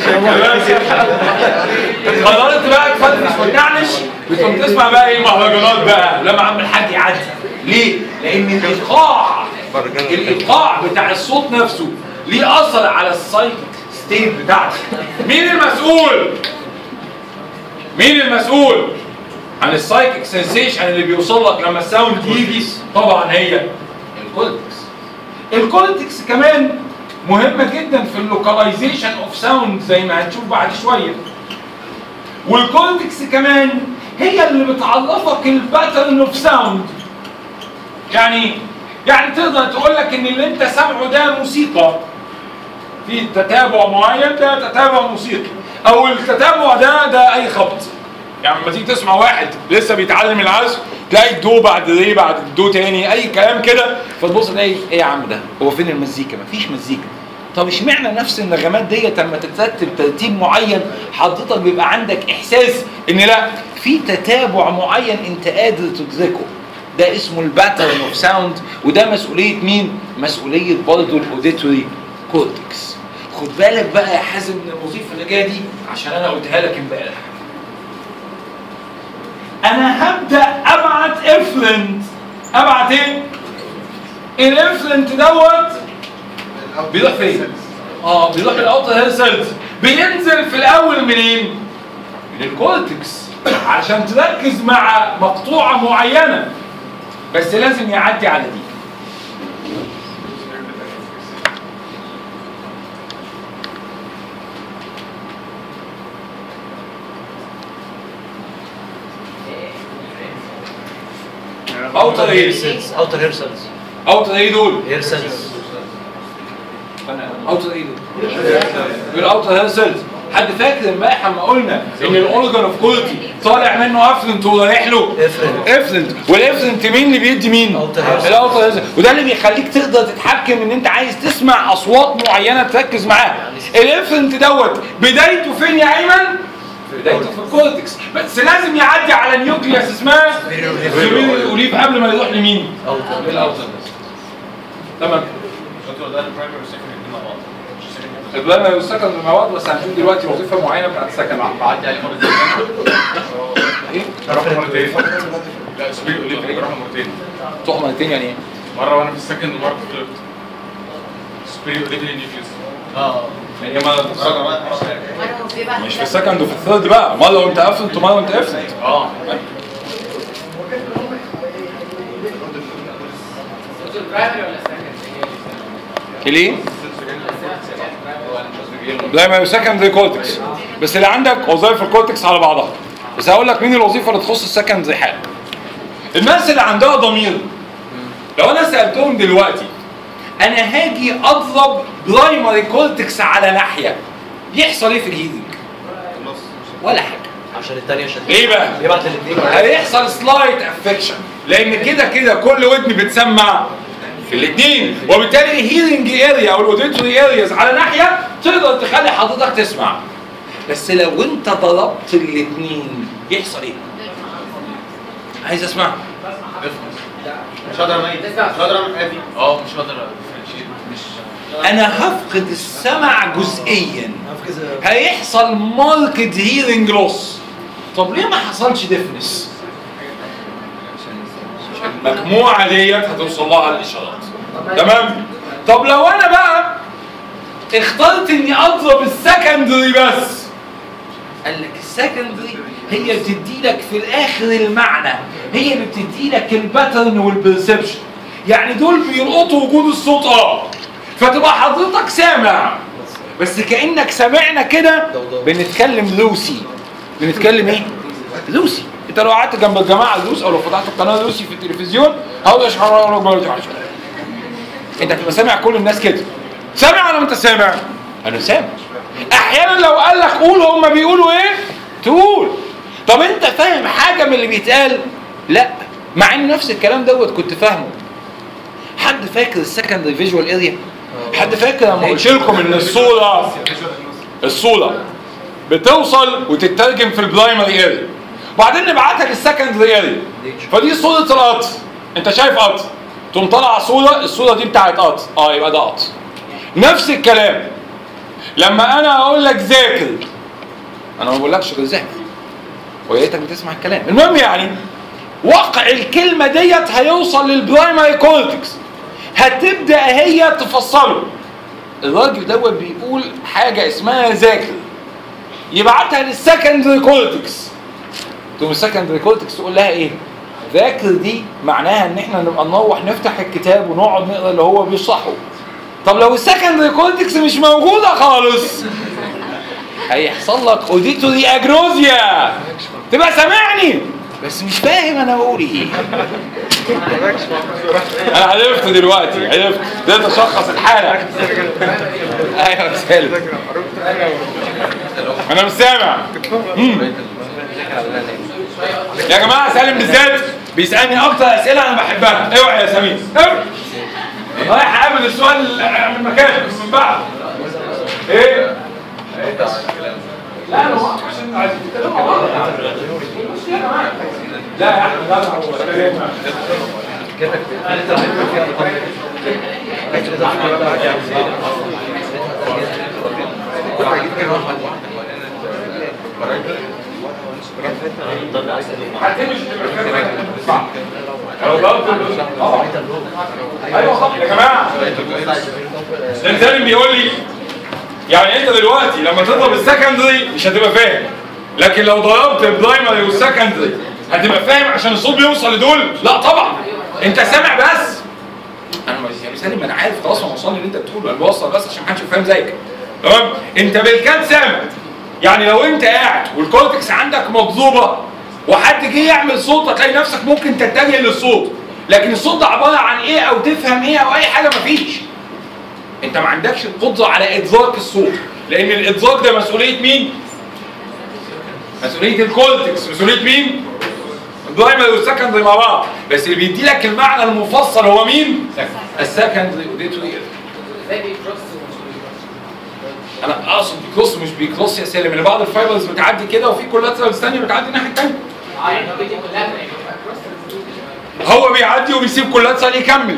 تمام قررت بقى تفرفش وتنعنش بتقوم تسمع بقى ايه مهرجانات بقى لما عم الحاج يعدي ليه؟ لان الايقاع الايقاع بتاع الصوت نفسه ليه اثر على السايكيك ستيت بتاعتك مين المسؤول؟ مين المسؤول عن السايكيك سنسيشن اللي بيوصل لك لما الساوند يجي طبعا هي الكورتكس الكورتكس كمان مهمه جدا في اللوكاليزيشن اوف ساوند زي ما هنشوف بعد شويه والكورتكس كمان هي اللي بتعرفك الباترن اوف ساوند يعني يعني تقدر تقول لك ان اللي انت سامعه ده موسيقى في تتابع معين ده تتابع موسيقي او التتابع ده ده اي خبط يعني لما تيجي تسمع واحد لسه بيتعلم العزف تلاقي الدو بعد ري بعد الدو تاني اي كلام كده فتبص تلاقي ايه يا عم ده هو فين المزيكا مفيش مزيكا طب اشمعنى نفس النغمات ديت لما تترتب ترتيب معين حضرتك بيبقى عندك احساس ان لا في تتابع معين انت قادر تدركه ده اسمه الباترن اوف ساوند وده مسؤوليه مين؟ مسؤوليه برضه الاوديتوري كورتكس خد بالك بقى يا حازم من الوظيفه اللي جايه دي عشان انا قلتها لك امبارح انا هبدا ابعت افلنت ابعت ايه؟ الافلنت دوت بيروح فين؟ اه بيروح الاوتر هير سيلز بينزل في الاول منين؟ من الكورتكس عشان تركز مع مقطوعه معينه بس لازم يعدي على دي اوتر ايه
سيلز اوتر هير سيلز
اوتر ايه دول
هير سيلز
اوتر ايه دول بالاوتر هير سيلز حد فاكر امبارح لما قلنا ان الاورجن اوف كولتي طالع منه افلنت ورايح له
Efferent.
افلنت والافلنت مين اللي بيدي مين؟
Outer hair.
الاوتر هير وده اللي بيخليك تقدر تتحكم ان انت عايز تسمع اصوات معينه تركز معاها الافلنت دوت بدايته فين يا ايمن؟ بدايته في الكورتكس بس لازم يعدي على نيوكليوس اسمها سبيريور اوليف قبل ما يروح لمين؟
اوتر
للاوتر تمام
دكتور ده البرايمري والسكندري مع بعض مش secondary.
البلان والسكن المواد بس هنشوف دلوقتي وظيفه معينه بتاعت السكن
بعدي عليه مرتين
ايه؟
اروح مرتين لا سبيل قولي لي اروح مرتين
تروح مرتين يعني ايه؟
مره وانا في السكند ومره في الثيرد سبيل قولي لي نيوكليوس اه
يعني ما
بيبقى
مش في السكند وفي الثيرد بقى مره وانت قفلت ومره وانت قفلت
اه
ليه؟ برايمري سكندري كورتكس بس اللي عندك وظائف الكورتكس على بعضها بس هقول لك مين الوظيفه اللي تخص السكندري حاجه الناس اللي عندها ضمير لو انا سالتهم دلوقتي انا هاجي اضرب برايمري كورتكس على ناحيه يحصل ايه في الهيدنج؟ ولا حاجه
عشان الثانيه عشان
ليه بقى؟
يبعت الاثنين
هيحصل سلايت افكشن لان كده كده كل ودن بتسمع في الاثنين وبالتالي الهيرنج اريا او الاوديتوري ارياز على ناحيه تقدر تخلي حضرتك تسمع بس لو انت ضربت الاثنين يحصل ايه؟ عايز اسمع
مش هقدر اميز مش هقدر اعمل حاجه
اه مش هقدر differentiate. مش
انا هفقد السمع جزئيا هيحصل ماركت هيرنج لوس طب ليه ما حصلش ديفنس المجموعه ديت هتوصل لها الاشارات تمام طب لو انا بقى اخترت اني اضرب السكندري بس قال لك السكندري هي بتدي لك في الاخر المعنى هي اللي بتدي لك الباترن والبرسبشن يعني دول بيلقطوا وجود الصوت اه فتبقى حضرتك سامع بس كانك سامعنا كده بنتكلم لوسي بنتكلم ايه لوسي انت لو قعدت جنب الجماعه اللوس او لو فتحت قناه لوسي في التلفزيون هقول ايش انت بتبقى سامع كل الناس كده سامع ولا انت سامع انا سامع احيانا لو قال لك قول هم بيقولوا ايه تقول طب انت فاهم حاجه من اللي بيتقال لا مع ان نفس الكلام دوت كنت فاهمه حد فاكر السكندري فيجوال اريا حد فاكر لما قلت لكم ان الصوره الصوره بتوصل وتترجم في البرايمري اريا وبعدين نبعتها للسكندري اريا فدي صوره القطر انت شايف قطر تقوم طالع صوره الصوره دي بتاعت قطر اه يبقى ده قطر نفس الكلام لما انا اقول لك ذاكر انا ما بقولكش غير ذاكر ويا ريتك بتسمع الكلام المهم يعني وقع الكلمه ديت هيوصل للبرايمري كورتكس هتبدا هي تفصله الراجل دوت بيقول حاجه اسمها ذاكر يبعتها للسكندري كورتكس تقوم السكندري كورتكس تقول لها ايه ذاكر دي معناها ان احنا نبقى نروح نفتح الكتاب ونقعد نقرا اللي هو بيشرحه طب لو السكندري كورتكس مش موجوده خالص هيحصل لك اوديتوري اجنوزيا تبقى سامعني بس مش فاهم انا بقول ايه انا عرفت دلوقتي عرفت ده تشخص الحاله ايوه يا سالم انا مش سامع مم. يا جماعه سالم بالذات بيسالني اكتر اسئله انا بحبها اوعى يا سمير اوعى رايح اقابل السؤال من مكانه من بعد ايه لا انا هو عشان عايزين نتكلم مع بعض لا يا احمد لا لا هتمشي صح لو ضربت ايوه صح يا جماعه ده سالم بيقول لي يعني انت دلوقتي لما تضرب السكندري مش هتبقى فاهم لكن لو ضربت البرايمري والسكندري هتبقى فاهم عشان الصوت بيوصل لدول لا طبعا انت سامع بس انا مش يا سالم انا عارف خلاص انا وصلني اللي انت بتقوله انا بوصل بس عشان محدش فاهم زيك تمام انت بالكاد سامع يعني لو انت قاعد والكورتكس عندك مضروبه وحد جه يعمل صوت هتلاقي نفسك ممكن تتجه للصوت لكن الصوت ده عباره عن ايه او تفهم ايه او اي حاجه مفيش انت ما عندكش القدره على ادراك الصوت لان الادراك ده مسؤوليه مين مسؤوليه الكولتكس مسؤوليه مين البرايمري والسكندري مع بعض بس اللي بيدي لك المعنى المفصل هو مين السكندري اوديتوري انا اقصد بيكروس مش بيكروس يا سالم اللي بعض الفايبرز بتعدي كده وفي كولاترالز ثانيه بتعدي الناحيه الثانيه هو بيعدي وبيسيب كولاترال يكمل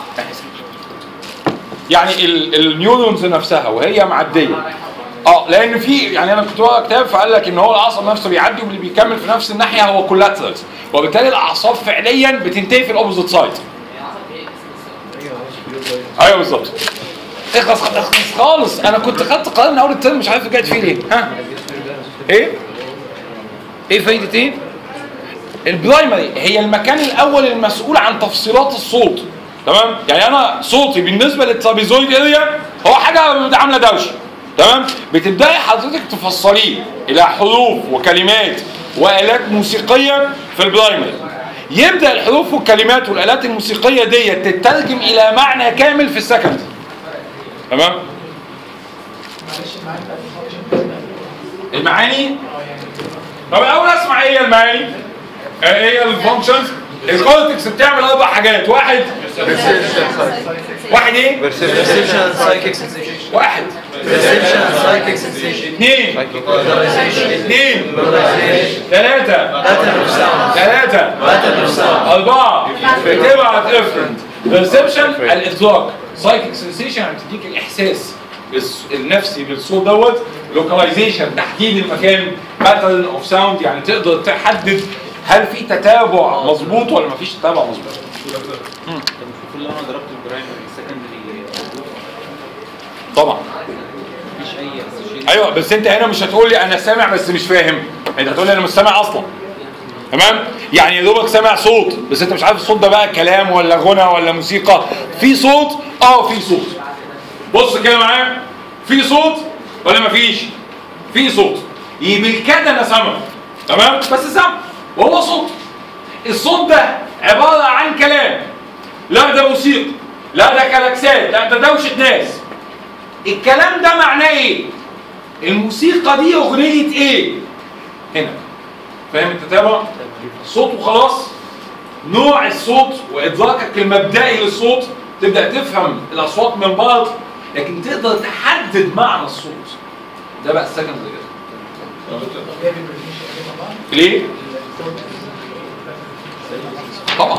يعني ال- النيورونز نفسها وهي معديه اه لان في يعني انا كنت بقرا كتاب فقال لك ان هو العصب نفسه بيعدي واللي بيكمل في نفس الناحيه هو كولاترالز وبالتالي الاعصاب فعليا بتنتهي في الاوبوزيت سايد ايوه بالظبط اخلص اخلص خالص انا كنت خدت قرار من اول الترم مش عارف رجعت فيه ليه ها ايه ايه فايده ايه البرايمري هي المكان الاول المسؤول عن تفصيلات الصوت تمام يعني انا صوتي بالنسبه للترابيزويد اريا هو حاجه عامله دوشه تمام بتبداي حضرتك تفصليه الى حروف وكلمات والات موسيقيه في البرايمري يبدا الحروف والكلمات والالات الموسيقيه ديت تترجم الى معنى كامل في السكند تمام المعاني طب الاول اسمع ايه هي المعاني ايه هي الفانكشنز الكورتكس بتعمل اربع حاجات واحد واحد ايه
perception psychic sensation
واحد
perception psychic sensation
اثنين اثنين ثلاثة
pattern of sound
ثلاثة
pattern of sound
أربعة بتبعت افرنت perception الإدراك psychic sensation يعني بتديك الإحساس الس- النفسي بالصوت دوت localization تحديد المكان pattern of sound يعني تقدر تحدد هل في تتابع مظبوط ولا مفيش تتابع مظبوط
كل ما ضربت البرايمري السكندري
طبعا
مفيش اي association.
ايوه بس انت هنا مش هتقول لي انا سامع بس مش فاهم انت هتقول لي انا مش سامع اصلا تمام يعني يا دوبك سامع صوت بس انت مش عارف الصوت ده بقى كلام ولا غنى ولا موسيقى في صوت اه في صوت بص كده معايا في صوت ولا مفيش في صوت يبقى بالكاد انا سامع تمام بس سامع وهو صوت الصوت ده عباره عن كلام لا ده موسيقى لا ده كلاكسات لا ده دوشه ناس الكلام ده معناه ايه الموسيقى دي اغنيه ايه هنا فاهم التتابع صوت وخلاص نوع الصوت وادراكك المبدئي للصوت تبدا تفهم الاصوات من بعض لكن تقدر تحدد معنى الصوت ده بقى السكند كده ليه طبعا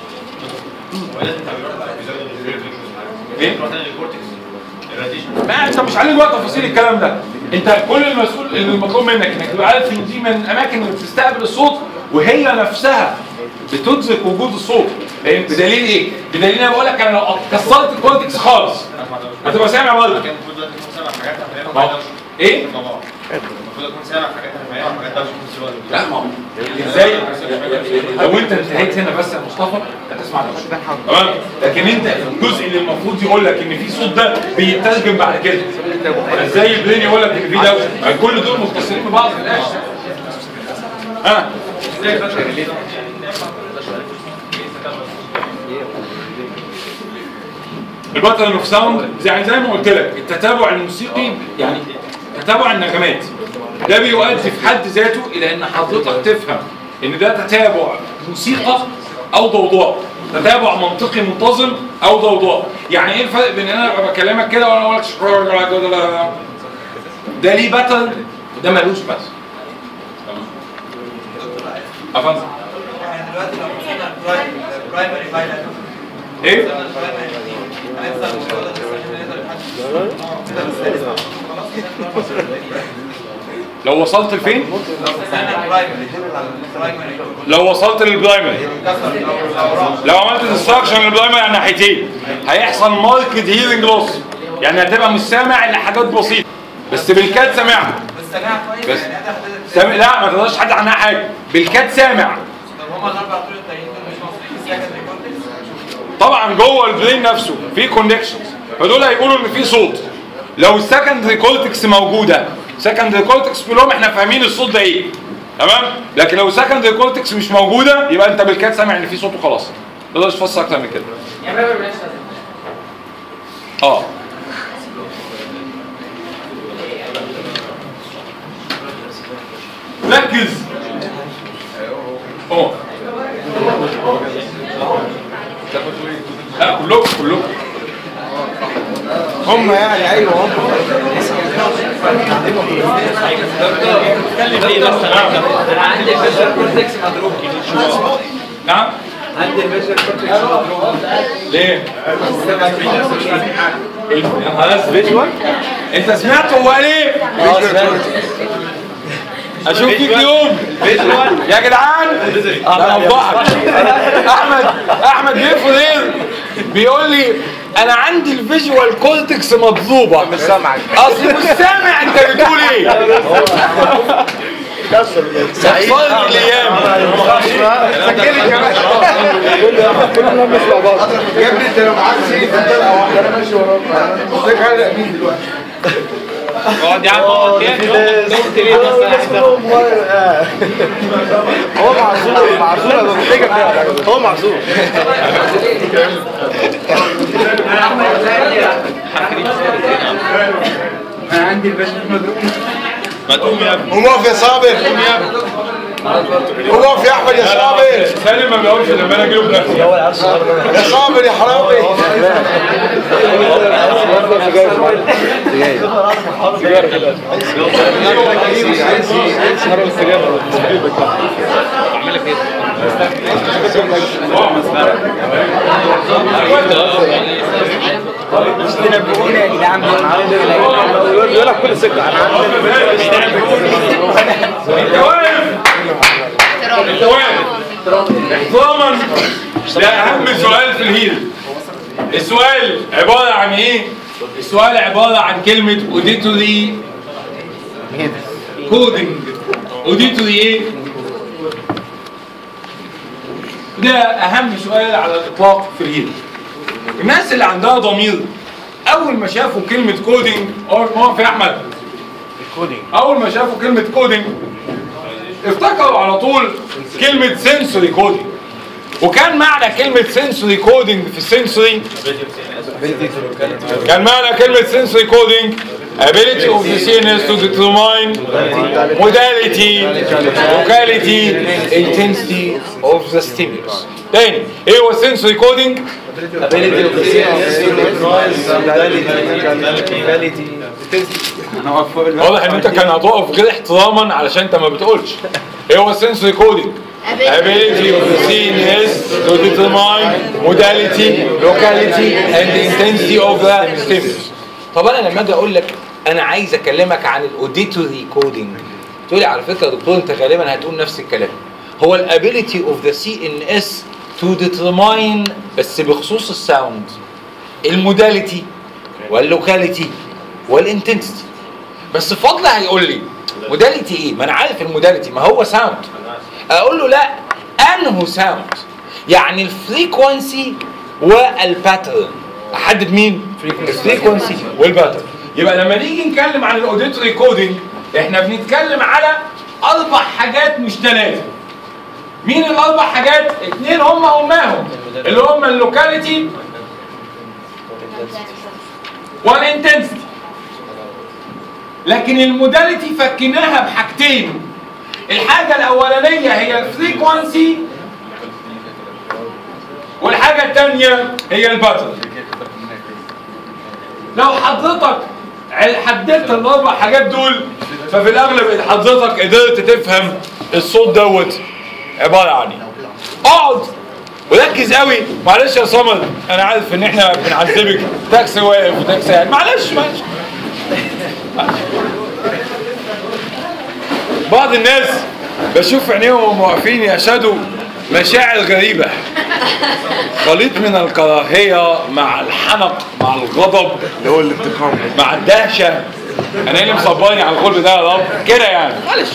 ايه ما انت مش عليك بقى تفاصيل الكلام ده انت كل المسؤول اللي المطلوب منك انك تبقى عارف ان دي من الاماكن اللي بتستقبل الصوت وهي نفسها بتدرك وجود الصوت فاهم بدليل ايه؟ بدليل انا بقول لك انا لو كسرت الكورتكس خالص هتبقى سامع برضه
كان المفروض دلوقتي تكون سامع حاجات هتفهمها
ما هو-
وحاجات
ايه؟
مع بعض المفروض اكون سامع حاجات هتفهمها وحاجات دوشه في نفس الوقت
لا ما هو ازاي لو انت انتهيت هنا بس يا مصطفى هتسمع ده تمام لكن انت الجزء اللي المفروض يقول لك ان في صوت ده بيترجم بعد كده ازاي البرين يقول لك ان في دوشه ما كل دول متصلين ببعض في الاخر ها الباترن اوف ساوند يعني زي ما قلت لك التتابع الموسيقي يعني تتابع النغمات ده بيؤدي في حد ذاته الى ان حضرتك تفهم ان ده تتابع موسيقى او ضوضاء تتابع منطقي منتظم او ضوضاء يعني ايه الفرق بين ان انا ابقى بكلمك كده وانا اقول لك ده ليه باترن وده ملوش باترن افهم
يعني دلوقتي لو وصلنا البرايمري بايلات
ايه
هنكسر الموضوع ده بس عشان نقدر نحدد كده بس نسمع خلاص
لو وصلت لفين
لو وصلنا البرايمري البرايمري
لو وصلت للبرايمري
كسر لو لو راح
لو عملت ديستراكشن للبرايمري على الناحيتين هيحصل ماركت هيرنج لوس يعني هتبقى مش سامع الا حاجات بسيطه بس بالكاد سامعها
بس سامعها كويس
بس.
يعني انت حضرتك
سامع لا ما تقدرش تحدد عنها حاجه بالكاد سامع
طب هما الاربع طول التانيين دول مش موصولين في السكندري كورتكس
طبعا جوه البرين نفسه في كونكشنز فدول هيقولوا ان في صوت لو السكندري كورتكس موجوده سكندري كورتكس كلهم احنا فاهمين الصوت ده ايه تمام لكن لو السكندري كورتكس مش موجوده يبقى انت بالكاد سامع ان في صوت وخلاص تقدرش تفسر اكتر من كده اه ركز اه لا كلكم كلكم
هم يعني ايوه هم
اتكلم ليه بس انا عندي الفيجوال كورتكس مضروب
نعم
عندي الفيجوال كورتكس مضروب
ليه؟ فيجوال انت سمعت هو قال ايه؟ اشوف فيك يوم يا جدعان انا افضحك احمد احمد بيفرض ايه؟ بيقول لي انا عندي الفيجوال كورتكس مضروبه مش سامعك اصل مش سامع انت بتقول ايه؟ سعيد الايام
سجلي كمان كلنا بنسمع بعض يا ابني انت لو معاك سيف فرقه واحده انا ماشي وراك ازيك يا مين دلوقتي
اقعد يا عم اقعد كده قلت ليه بس انا عايز
هو معذور معذور انا بفتكر هو معذور
ما تقوم يا ابني
قوم اقف يا صابر قوم اقف يا احمد يا صابر
سالم ما بيقومش لما انا اجيله بنفسي
يا صابر يا حرامي
اعمل لك ايه
تنبهونا يا جدعان بيقول لك كل ثقه انا
انت واقف انت واقف احتراما ده اهم سؤال في الهيل السؤال عباره عن ايه السؤال عباره عن كلمه اوديتوري كودنج اوديتوري ايه ده اهم سؤال على الاطلاق في الهيل الناس اللي عندها ضمير اول ما شافوا كلمه كودنج اول ما واقف يا احمد اول ما شافوا كلمه كودنج افتكروا على طول كلمه سنسوري كودنج وكان معنى كلمه سنسوري كودنج في السنسوري كان معنى كلمه سنسوري كودنج ability of the CNS to determine modality, locality, intensity of the stimulus. تاني ايه هو sensory coding؟ واضح ان انت كان هتقف غير احتراما علشان انت ما بتقولش ايه هو السنسوري كودينج ability of the CNS to determine modality, locality and the intensity of the stimulus طب انا لما اجي اقول لك انا عايز اكلمك عن الاوديتوري كودينج تقول لي على فكره يا دكتور انت غالبا هتقول نفس الكلام هو الابيليتي اوف ذا سي ان اس تو ديترماين بس بخصوص الساوند الموداليتي واللوكاليتي والانتنسيتي بس فضل هيقول لي موداليتي ايه؟ ما انا عارف الموداليتي ما هو ساوند اقول له لا انه ساوند يعني الفريكونسي والباترن احدد مين؟ الفريكونسي والباترن يبقى لما نيجي نتكلم عن الاوديتوري كودينج احنا بنتكلم على اربع حاجات مش ثلاثه مين الاربع حاجات؟ اثنين هم هماهم اللي هم اللوكاليتي والانتنسيتي لكن الموداليتي فكناها بحاجتين الحاجة الأولانية هي الفريكونسي والحاجة الثانية هي الباترن لو حضرتك حددت الأربع حاجات دول ففي الأغلب حضرتك قدرت تفهم الصوت دوت عبارة عن ايه اقعد وركز قوي معلش يا صمد انا عارف ان احنا بنعذبك تاكسي واقف وتاكسي قاعد معلش معلش بعض الناس بشوف عينيهم وهم واقفين يشهدوا مشاعر غريبة خليط من الكراهية مع الحنق مع الغضب
اللي هو الانتقام
مع الدهشة أنا إيه اللي مصبرني على الغلب ده يا رب كده يعني معلش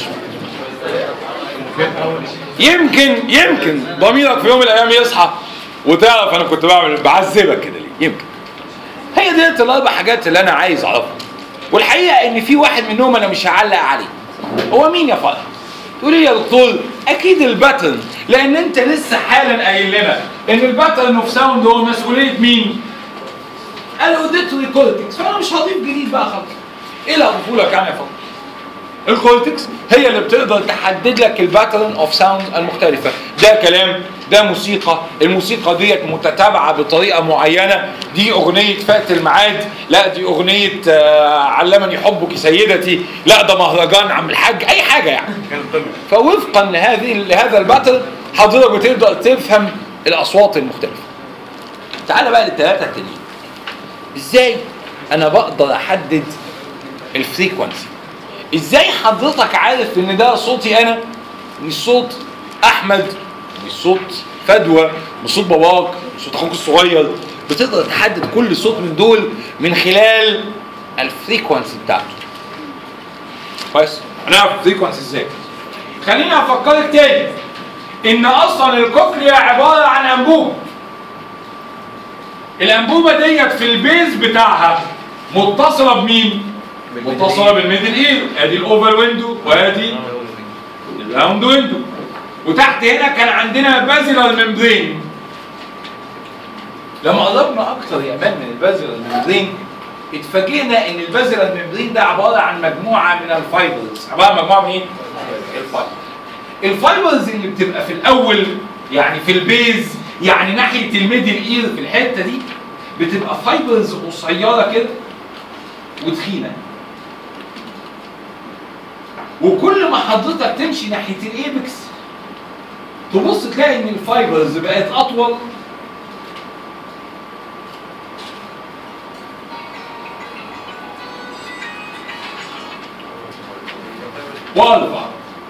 يمكن يمكن ضميرك في يوم من الأيام يصحى وتعرف أنا كنت بعمل بعذبك كده ليه يمكن هي ديت الأربع حاجات اللي أنا عايز أعرفها والحقيقة إن في واحد منهم أنا مش هعلق عليه هو مين يا فرح؟ تقول لي يا دكتور اكيد الباترن لان انت لسه حالا قايل لنا ان الباترن اوف ساوند هو مسؤوليه مين؟ الاوديتوري كورتكس فانا مش هضيف جديد بقى خالص ايه اللي هضيفه لك يعني يا فندم؟ الكورتكس هي اللي بتقدر تحدد لك الباترن اوف ساوند المختلفه ده كلام ده موسيقى الموسيقى ديت متتابعه بطريقه معينه دي اغنيه فات الميعاد لا دي اغنيه آه، علمني حبك سيدتي لا ده مهرجان عم الحاج اي حاجه يعني فوفقا لهذه لهذا الباترن حضرتك بتقدر تفهم الاصوات المختلفه تعال بقى للثلاثه التانيين ازاي انا بقدر احدد الفريكونسي ازاي حضرتك عارف ان ده صوتي انا مش صوت احمد مش صوت فدوى مش صوت باباك مش صوت اخوك الصغير بتقدر تحدد كل صوت من دول من خلال الفريكونسي بتاعته كويس هنعرف الفريكونسي ازاي خليني افكرك تاني ان اصلا الكوكليا عباره عن انبوبه الانبوبه ديت في البيز بتاعها متصله بمين متصله بالميدل اير ادي الاوفر ويندو وادي الراوند ويندو وتحت هنا كان عندنا بازلر ممبرين لما قربنا اكتر يا مان من البازلر ممبرين اتفاجئنا ان البازلر ممبرين ده عباره عن مجموعه من الفايبرز عباره عن مجموعه من ايه؟ الفايبرز الفايبرز اللي بتبقى في الاول يعني في البيز يعني ناحيه الميدل اير في الحته دي بتبقى فايبرز قصيره كده وتخينه وكل ما حضرتك تمشي ناحيه الايبكس تبص تلاقي ان الفايبرز بقت اطول وارفع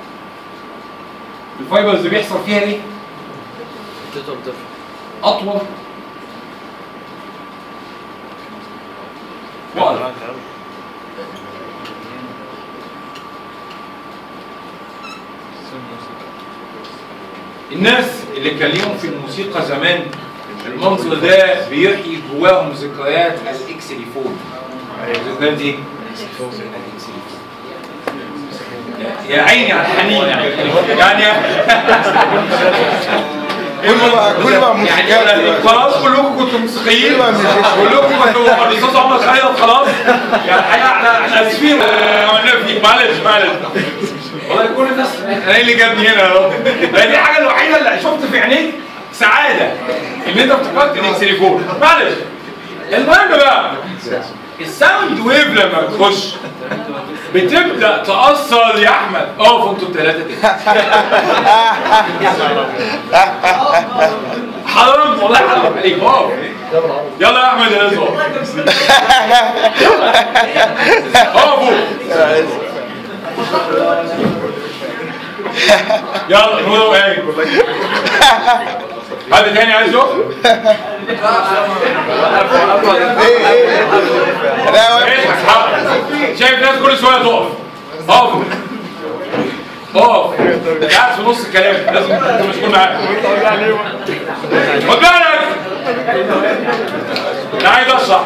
الفايبرز بيحصل فيها ايه؟
تقدر تفهم
اطول وارفع الناس اللي كان ليهم في الموسيقى زمان المنظر ده بيحيي جواهم ذكريات الاكسليفون الذكريات دي يا- يا عيني على الحنين يعني
كل ما كل ما موسيقات
يعني
دلوقتي.
خلاص كلكم كنتوا موسيقيين
كل ما موسيقى.
كلكم كنتوا الاستاذ عمر خيرت خلاص يعني الحقيقه احنا احنا اسفين آه، عملنا فيك معلش معلش والله كل الناس انا إيه اللي جابني هنا يا رب ده دي الحاجه الوحيده اللي شفت في عينيك سعاده ان انت افتكرت انك تليفون معلش المهم بقى الساوند ويف لما بتخش بتبدا تاثر يا احمد اقف انتوا الثلاثه كده حرام والله حرام عليك اقف يلا يا احمد يا نزار اقفوا يلا نور وقايم حد تاني عايز يقف؟
ايه ايه لا واقف.
ايه حق. شايف ناس كل شويه تقف اقف اقف قاعد في نص الكلام لازم انت مش تكون معاك خد بالك انا عايز اشرح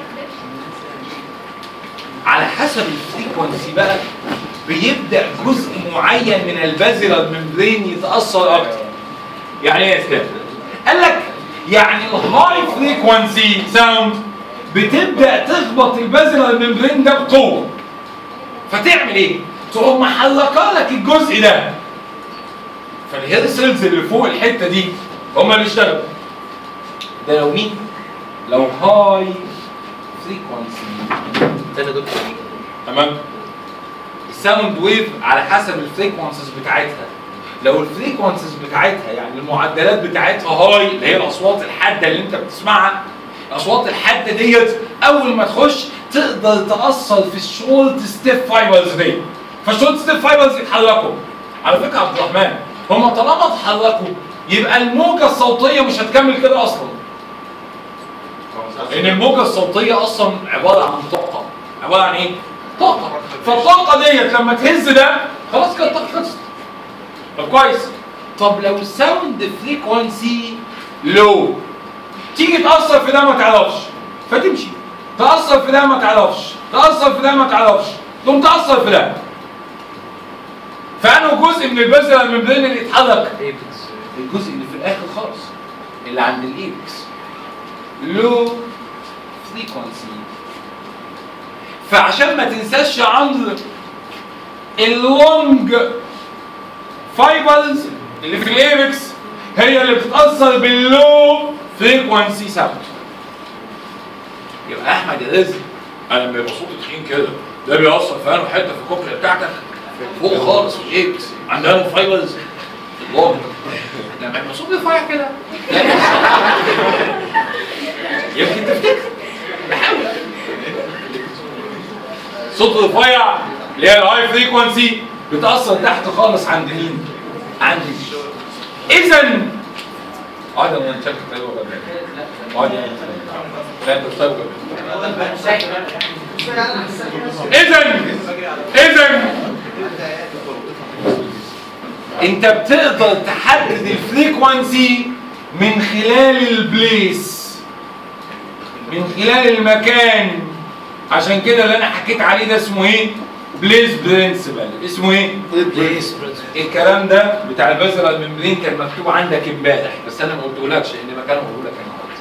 على حسب الفريكونسي بقى بيبدا جزء معين من البازلر ممبرين يتاثر اكتر يعني ايه يا اسلام؟ قال لك يعني الهاي فريكونسي ساوند بتبدا تخبط البازلر ممبرين ده بقوه فتعمل ايه؟ تقوم محلقه لك الجزء ده فالهير سيلز اللي فوق الحته دي هم اللي اشتغلوا ده لو مين؟ لو هاي فريكونسي
تاني دكتور
تمام الساوند ويف على حسب الفريكونسيز بتاعتها لو الفريكونسيز بتاعتها يعني المعدلات بتاعتها هاي اللي هي الاصوات الحاده اللي انت بتسمعها الاصوات الحاده ديت اول ما تخش تقدر تاثر في الشورت ستيب فايبرز دي فالشورت ستيب فايبرز يتحركوا على فكره يا عبد الرحمن هم طالما اتحركوا يبقى الموجه الصوتيه مش هتكمل كده اصلا لان الموجه الصوتيه اصلا عباره عن طاقه عباره عن ايه طاقه فالطاقه ديت لما تهز ده خلاص كده الطاقه خلصت طب كويس طب لو الساوند فريكونسي لو تيجي تاثر في ده ما تعرفش فتمشي تاثر في ده ما تعرفش تاثر في ده ما تعرفش تقوم تاثر في ده فانا انه جزء من البازل ممبرين اللي اتحرك الجزء اللي في الاخر خالص اللي عند الايبكس لو فريكونسي فعشان ما تنساش يا عمرو اللونج فايبرز اللي في الايبكس هي اللي بتتاثر باللو فريكونسي ساوند يبقى احمد يا رزق انا لما يبقى صوتي تخين كده ده بيأثر في انه حته في الكوكليا بتاعتك فوق خالص في الايبكس عندها فايبرز اللونج لما يبقى صوتي رفيع كده يمكن تفتكر بحاول صوت رفيع اللي هي الهاي فريكونسي بتأثر تحت خالص عند مين؟ عند إذا اقعد انا نشكك ايوه ولا لا؟ اقعد يا لا انت طيب اذا اذا انت بتقدر تحدد الفريكونسي من خلال البليس من خلال المكان عشان كده اللي انا حكيت عليه ده اسمه ايه بليس برنسبل اسمه ايه
بليز
الكلام ده بتاع البذره الممبرين كان مكتوب عندك امبارح بس انا ما قلتهولكش ان مكانه بقوله لك النهارده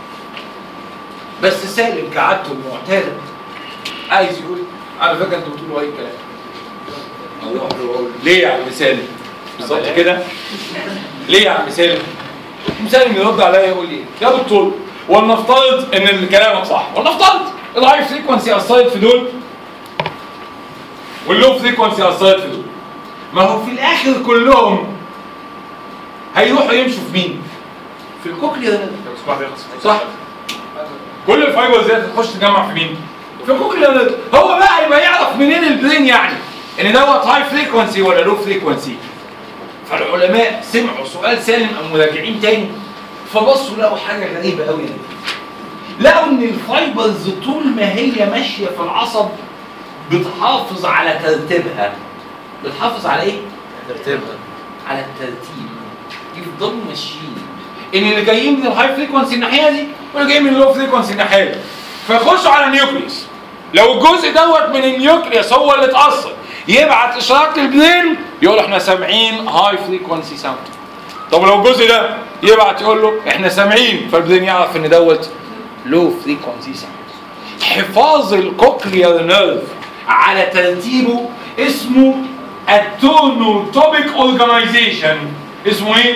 بس سالم كعادته المعتاده عايز يقول على فكره انتوا بتقولوا اي كلام اروح له واقول ليه يا عم سالم بالظبط كده ليه يا عم سالم عم سالم يرد عليا يقول لي يا دكتور ولنفترض ان كلامك صح ولنفترض الهاي فريكونسي اثرت في دول واللو فريكونسي اثرت في دول ما هو في الاخر كلهم هيروحوا يمشوا في مين؟ في الكوكليا صح كل الفايبرز دي هتخش تجمع في مين؟ في الكوكليا هو بقى يبقى يعرف منين البرين يعني ان دوت هاي فريكونسي ولا لو فريكونسي فالعلماء سمعوا سؤال سالم قاموا راجعين تاني فبصوا لقوا حاجه غريبه قوي لقوا ان الفايبرز طول ما هي ماشيه في العصب بتحافظ على ترتيبها بتحافظ على ايه؟
ترتيبها
على الترتيب يفضلوا ماشيين ان اللي جايين من الهاي فريكونسي الناحيه دي واللي جايين من اللو فريكونسي الناحيه دي فيخشوا على النيوكليوس لو الجزء دوت من النيوكليوس هو اللي اتاثر يبعت اشارات للبرين يقول احنا سامعين هاي فريكونسي ساوند طب لو الجزء ده يبعت يقول له احنا سامعين فالبرين يعرف ان دوت لو فريكونسي ساوند حفاظ الكوكليار نيرف على ترتيبه اسمه التونوتوبيك اورجانيزيشن اسمه ايه؟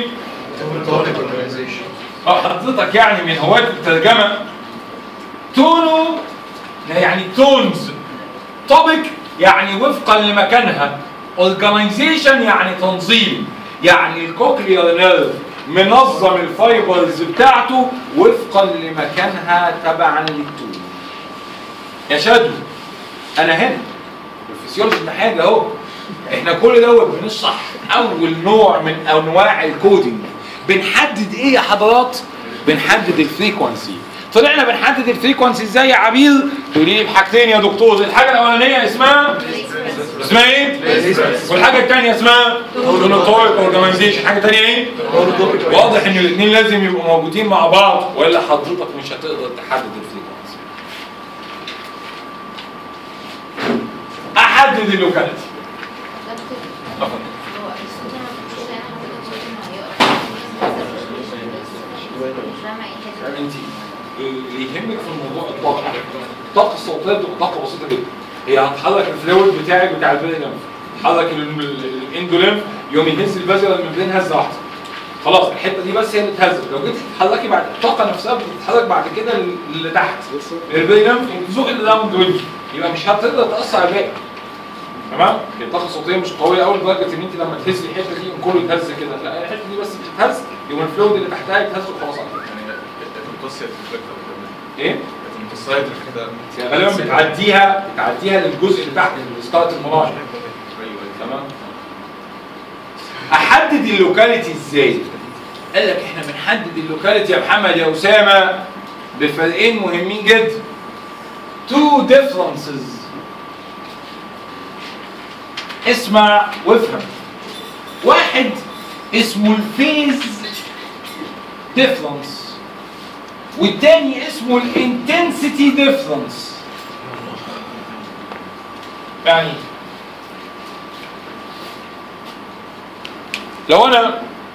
اه حضرتك يعني من هواة الترجمة تونو يعني تونز توبيك يعني وفقا لمكانها اورجانيزيشن يعني تنظيم يعني الكوكليار نيرف منظم الفايبرز بتاعته وفقا لمكانها تبعا للتون يا شادو انا هنا الفسيولوجي ده حاجه اهو احنا كل دوت بنشرح اول نوع من انواع الكودينج بنحدد ايه يا حضرات بنحدد الفريكونسي طلعنا بنحدد الفريكونسي ازاي يا عبير تقولي لي بحاجتين يا دكتور الحاجه الاولانيه اسمها اسمها ايه والحاجه الثانيه اسمها تونوتويك اورجانيزيشن حاجه ثانيه ايه واضح ان الاثنين لازم يبقوا موجودين مع بعض والا حضرتك مش هتقدر تحدد الفريكونسي احدد اللوكاليتي
دكتور هو الصوت انا ما كنتش فاهمه حضرتك قلت انه هيقف مش فاهمه ايه حاجه
انت اللي يهمك في الموضوع الطاقه الطاقه الصوتيه بتبقى طاقه بسيطه جدا هي هتحرك الفلويد بتاعك بتاع البين ليمف تحرك الاندوليمف يوم يهز البازل الممبرين هزه واحده خلاص الحته دي بس هي اللي اتهزت لو جيت تتحركي بعد الطاقه نفسها بتتحرك بعد كده اللي تحت البين ليمف تزق اللي داون وينج يبقى مش هتقدر تاثر على الباقي تمام الطاقه الصوتيه مش قويه قوي لدرجه ان انت لما تهزي الحته دي كله يتهز كده لا الحته دي بس بتتهز يوم الفلويد اللي تحتها يتهز وخلاص على كده
يعني التمتصية
ايه
التمتصية كده
يعني غالبا بتعديها بتعديها للجزء اللي تحت السكارت المناعي تمام احدد اللوكاليتي ازاي قال لك احنا بنحدد اللوكاليتي يا محمد يا اسامه بفرقين مهمين جدا two differences اسمع وافهم واحد اسمه الفيز ديفرنس والتاني اسمه الانتنسيتي ديفرنس يعني لو انا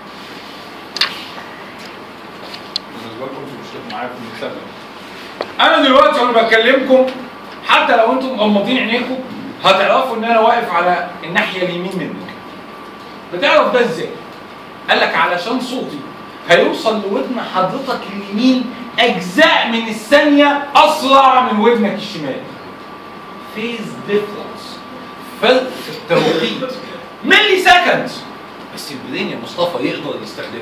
بالنسبه لكم انتوا مش معايا في المستقبل انا دلوقتي وانا بكلمكم حتى لو انتم مغمضين عينيكم هتعرفوا ان انا واقف على الناحيه اليمين منك بتعرف ده ازاي قال لك علشان صوتي هيوصل لودن حضرتك اليمين اجزاء من الثانيه اسرع من ودنك الشمال فيز ديفرنس فرق في التوقيت ملي سكند بس البرين يا مصطفى يقدر يستخدمه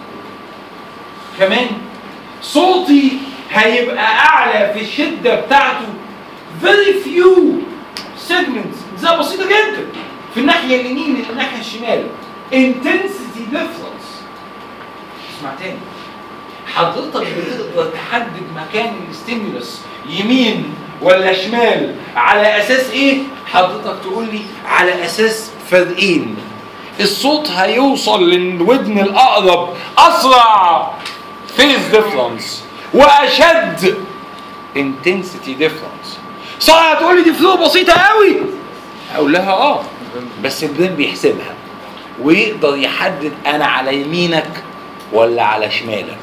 كمان صوتي هيبقى اعلى في الشده بتاعته very few segments زي بسيطه جدا في الناحيه اليمين من الناحيه الشمال intensity difference اسمع تاني حضرتك بتقدر تحدد مكان الستيمولس يمين ولا شمال على اساس ايه حضرتك تقول لي على اساس فرقين الصوت هيوصل للودن الاقرب اسرع فيز ديفرنس واشد انتنسيتي ديفرنس صح هتقول لي دي فروق بسيطه قوي اقول لها اه بس البرين بيحسبها ويقدر يحدد انا على يمينك ولا على شمالك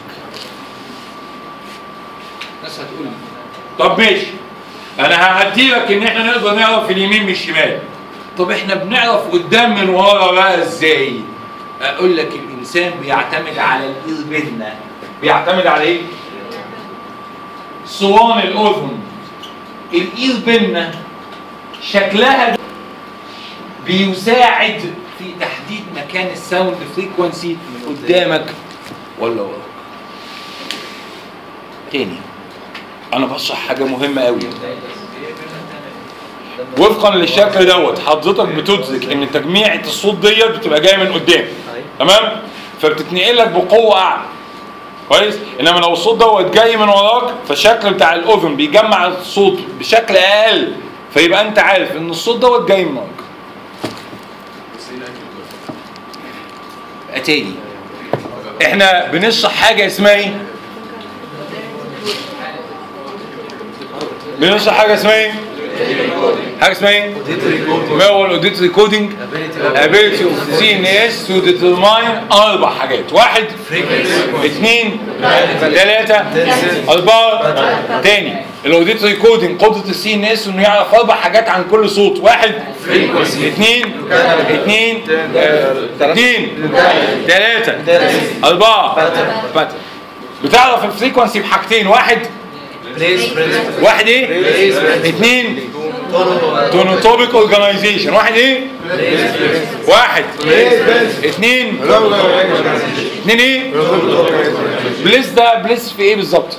ناس هتقول لي طب ماشي انا ههدي لك ان احنا نقدر نعرف اليمين من الشمال طب احنا بنعرف قدام من ورا بقى ازاي اقول لك الانسان بيعتمد على الايد بينا بيعتمد على ايه صوان الاذن الايد بينا شكلها بيساعد في تحديد مكان الساوند فريكونسي قدامك ولا وراك تاني انا بشرح حاجه مهمه قوي وفقا للشكل دوت حضرتك بتدرك ان تجميعة الصوت ديت بتبقى جايه من قدام تمام فبتتنقلك بقوه اعلى كويس انما لو الصوت دوت جاي من وراك فالشكل بتاع الاذن بيجمع الصوت بشكل اقل فيبقى انت عارف ان الصوت دوت جاي من وراك بقى تاني احنا بنشرح حاجه اسمها ايه بنشرح حاجه اسمها ايه حاجه اسمها ايه ما هو الاوديت ريكودنج ability of CNS to determine اربع حاجات واحد اثنين ثلاثة أربعة تاني الاوديت ريكودنج قدرة السي ان اس انه يعرف اربع حاجات عن كل صوت واحد اثنين اثنين آه، اثنين ثلاثة أربعة باتر. بتعرف الفريكونسي بحاجتين واحد واحد ايه؟ اثنين تونوتوبيك اورجانيزيشن واحد ايه؟ واحد اثنين اثنين ايه؟ بليس ده بليس في ايه بالظبط؟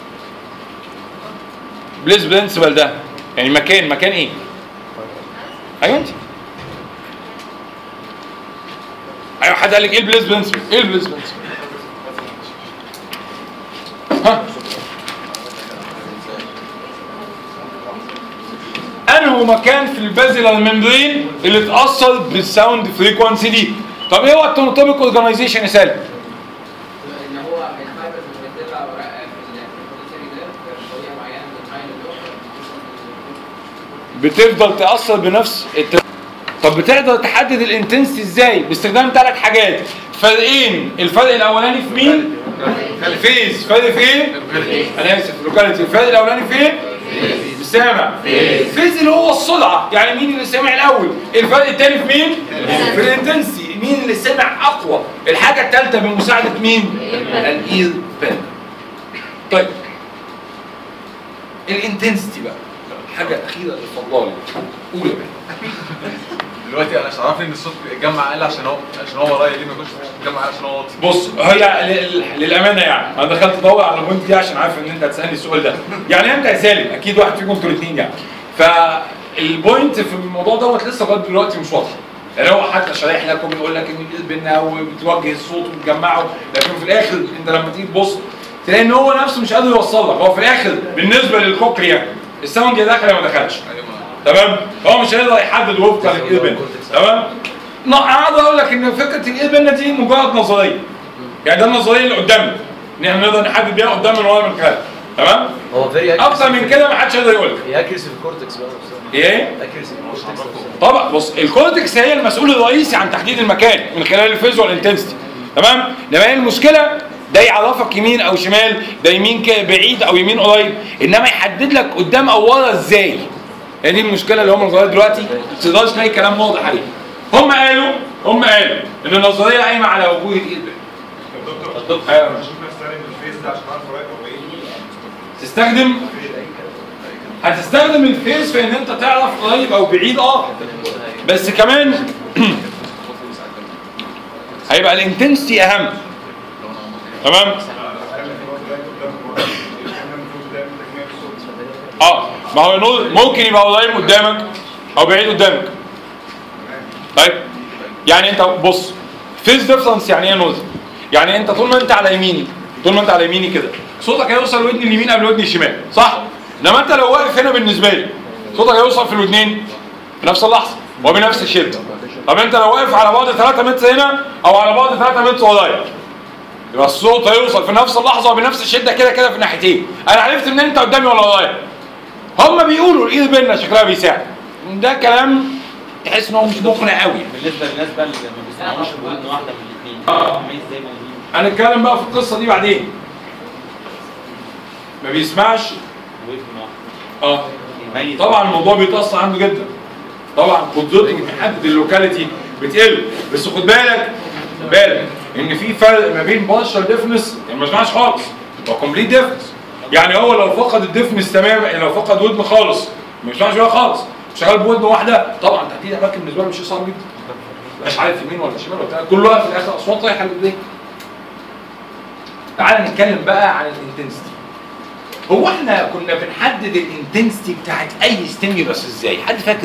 بليس برنسبل ده يعني مكان مكان ايه؟ ايوه انت ايوه حد قال لك ايه البليس برنسبل؟ ايه البليس برنسبل؟ ها؟ انه مكان في البازيلار ممبرين اللي اتاثر بالساوند فريكونسي دي طب ايه هو التونوتوبيك اورجانيزيشن يا سالم
ان هو الفايبرز اللي بتطلع ورق في البروتين ده بطريقه معينه من الحاله الاخرى
بتفضل تاثر بنفس الت... طب بتقدر تحدد الانتنسيتي ازاي باستخدام ثلاث حاجات فرقين الفرق الاولاني في مين الفيز فرق في ايه انا اسف اللوكاليتي الفرق الاولاني في ايه السامع الفيز اللي هو السرعه يعني مين اللي سامع الاول الفرق الثاني في مين في الانتنسيتي مين اللي سامع اقوى الحاجه الثالثه بمساعده مين الاير بان طيب الانتنسيتي بقى حاجه اخيره اتفضلي قول يا باشا
دلوقتي انا مش عارف ان الصوت اتجمع اقل عشان هو عشان هو ورايا ليه ما يكونش اتجمع اقل عشان هو واطي
بص هي ل- للامانه يعني انا دخلت ادور على البوينت دي عشان عارف ان انت هتسالني السؤال ده يعني امتى يا سالم اكيد واحد فيكم انتوا الاثنين يعني فالبوينت في الموضوع دوت لسه لغايه دلوقتي مش واضحه يعني هو حتى شارح لك وبيقول لك ان الايد بينا وبتوجه الصوت وبتجمعه لكن في الاخر انت لما تيجي تبص تلاقي ان هو نفسه مش قادر يوصل لك هو في الاخر بالنسبه للكوكليا الساوند يا داخل يا ما دخلش تمام هو مش هيقدر يحدد وفقا للايد بينا تمام لا انا اقدر اقول لك ان فكره الايد بينا دي مجرد نظريه يعني ده النظريه اللي قدامنا ان احنا نقدر نحدد بيها قدام من ورا من خلف تمام
هو فيري
اكتر من كده ما حدش يقدر يقول لك
هي اكيرسي في الكورتكس بقى نفسها
ايه
اكيرسي في الكورتكس نفسها.
طبعا بص الكورتكس هي المسؤول الرئيسي عن تحديد المكان من خلال الفيزوال انتنسيتي تمام انما هي المشكله ده يعرفك يمين او شمال ده يمين كده بعيد او يمين قريب انما يحدد لك قدام او ورا ازاي هي دي المشكله اللي هم لغايه دلوقتي ما تقدرش تلاقي كلام واضح عليه هم قالوا هم قالوا ان النظريه قايمه على وجود الايد
دكتور
أيوة.
مش ممكن استخدم الفيس ده عشان اعرف قريب او بعيد
تستخدم هتستخدم الفيس في ان انت تعرف قريب او بعيد اه بس كمان هيبقى الانتنسيتي اهم تمام اه ما هو نور ممكن يبقى قريب قدامك او بعيد قدامك طيب يعني انت بص فيس ديفرنس يعني ايه نور يعني انت طول ما انت على يميني طول ما انت على يميني كده صوتك هيوصل ودني اليمين قبل ودني الشمال صح انما انت لو واقف هنا بالنسبه لي صوتك هيوصل في الودنين في نفس اللحظه وبنفس الشده طب انت لو واقف على بعد 3 متر هنا او على بعد 3 متر ورايا يبقى الصوت هيوصل في نفس اللحظه وبنفس الشده كده كده في الناحيتين انا عرفت منين انت قدامي ولا ورايا هم بيقولوا الايد بينا شكلها بيساعد ده كلام تحس ان هو مش مقنع قوي
بالنسبه للناس بقى اللي ما بيسمعوش ودن واحده من الاثنين
آه.
ميز زي ما يمين
هنتكلم بقى في القصه دي بعدين ما بيسمعش
ودن واحده
اه
يميز
طبعا الموضوع بيتأثر عنده جدا طبعا قدرته انه يحدد اللوكاليتي بتقل بس خد بالك خد بالك ان في فرق ما بين بارشال ديفنس يعني ما يسمعش خالص هو كومبليت ديفنس يعني هو لو فقد الديفنس تماما يعني لو فقد ودن خالص ما يسمعش بقى خالص شغال بودن واحده طبعا تحديد اماكن بالنسبه له شيء صعب جدا مش عارف يمين ولا شمال ولا بتاع كل واحد في الاخر اصوات رايحه لرجليه تعال نتكلم بقى عن الانتنسيتي هو احنا كنا بنحدد الانتنسيتي بتاعت اي ستيمولس ازاي حد فاكر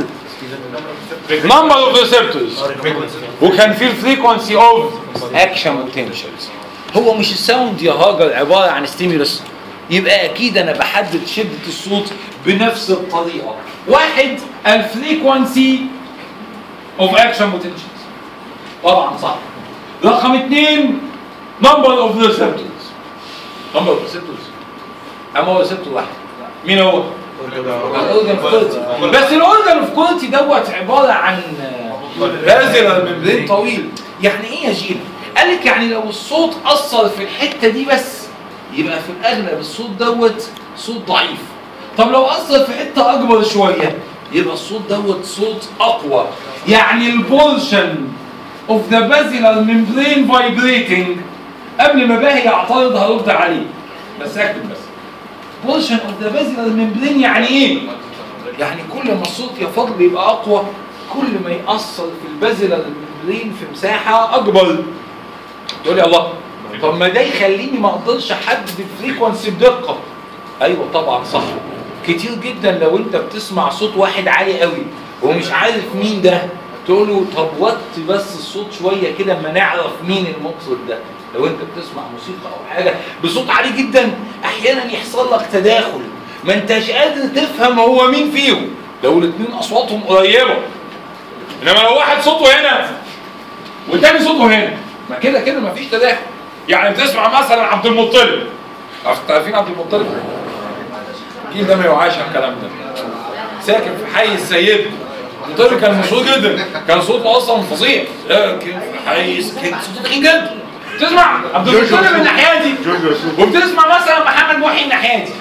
نمبر اوف ريسبتورز وكان في الفريكونسي اوف اكشن بوتنشالز هو مش الساوند يا هاجر عباره عن ستيمولس يبقى اكيد انا بحدد شده الصوت بنفس الطريقه واحد الفريكونسي اوف اكشن بوتنشالز طبعا صح رقم اثنين نمبر اوف ريسبتورز نمبر اوف ريسبتورز اما هو ريسبتور واحد مين هو؟ الاورجن اوف كواليتي بس الاورجن اوف كواليتي دوت عباره عن بازل ممبرين طويل يعني ايه يا جيل؟ قال لك يعني لو الصوت اثر في الحته دي بس يبقى في الاغلب الصوت دوت صوت ضعيف طب لو اثر في حته اكبر شويه يبقى الصوت دوت صوت اقوى يعني البورشن اوف ذا بازيلر ممبرين فايبريتنج قبل ما باهي يعترض هرد عليه بس اكتب بس بورشن اوف ذا بازيلر ممبرين يعني ايه؟ يعني كل ما الصوت يا فضل يبقى اقوى كل ما يأثر في البازيلر ممبرين في مساحه اكبر تقول لي الله طب ما ده يخليني ما اقدرش احدد الفريكونسي بدقه ايوه طبعا صح كتير جدا لو انت بتسمع صوت واحد عالي قوي ومش عارف مين ده تقول له طب وطي بس الصوت شويه كده اما نعرف مين المطرب ده لو انت بتسمع موسيقى او حاجه بصوت عالي جدا احيانا يحصل لك تداخل ما انتش قادر تفهم هو مين فيهم لو الاثنين اصواتهم قريبه انما لو واحد صوته هنا والتاني صوته هنا ما كده كده ما فيش تداخل يعني بتسمع مثلا عبد المطلب عارف- عارفين عبد المطلب الجيل ده ما يوعاش على الكلام ده ساكن في حي السيد المطلب كان مشهور جدا كان صوته اصلا فظيع ساكن في حي السيد صوته تخين جدا تسمع عبد المطلب من الناحيه دي وبتسمع مثلا محمد محي الناحيه دي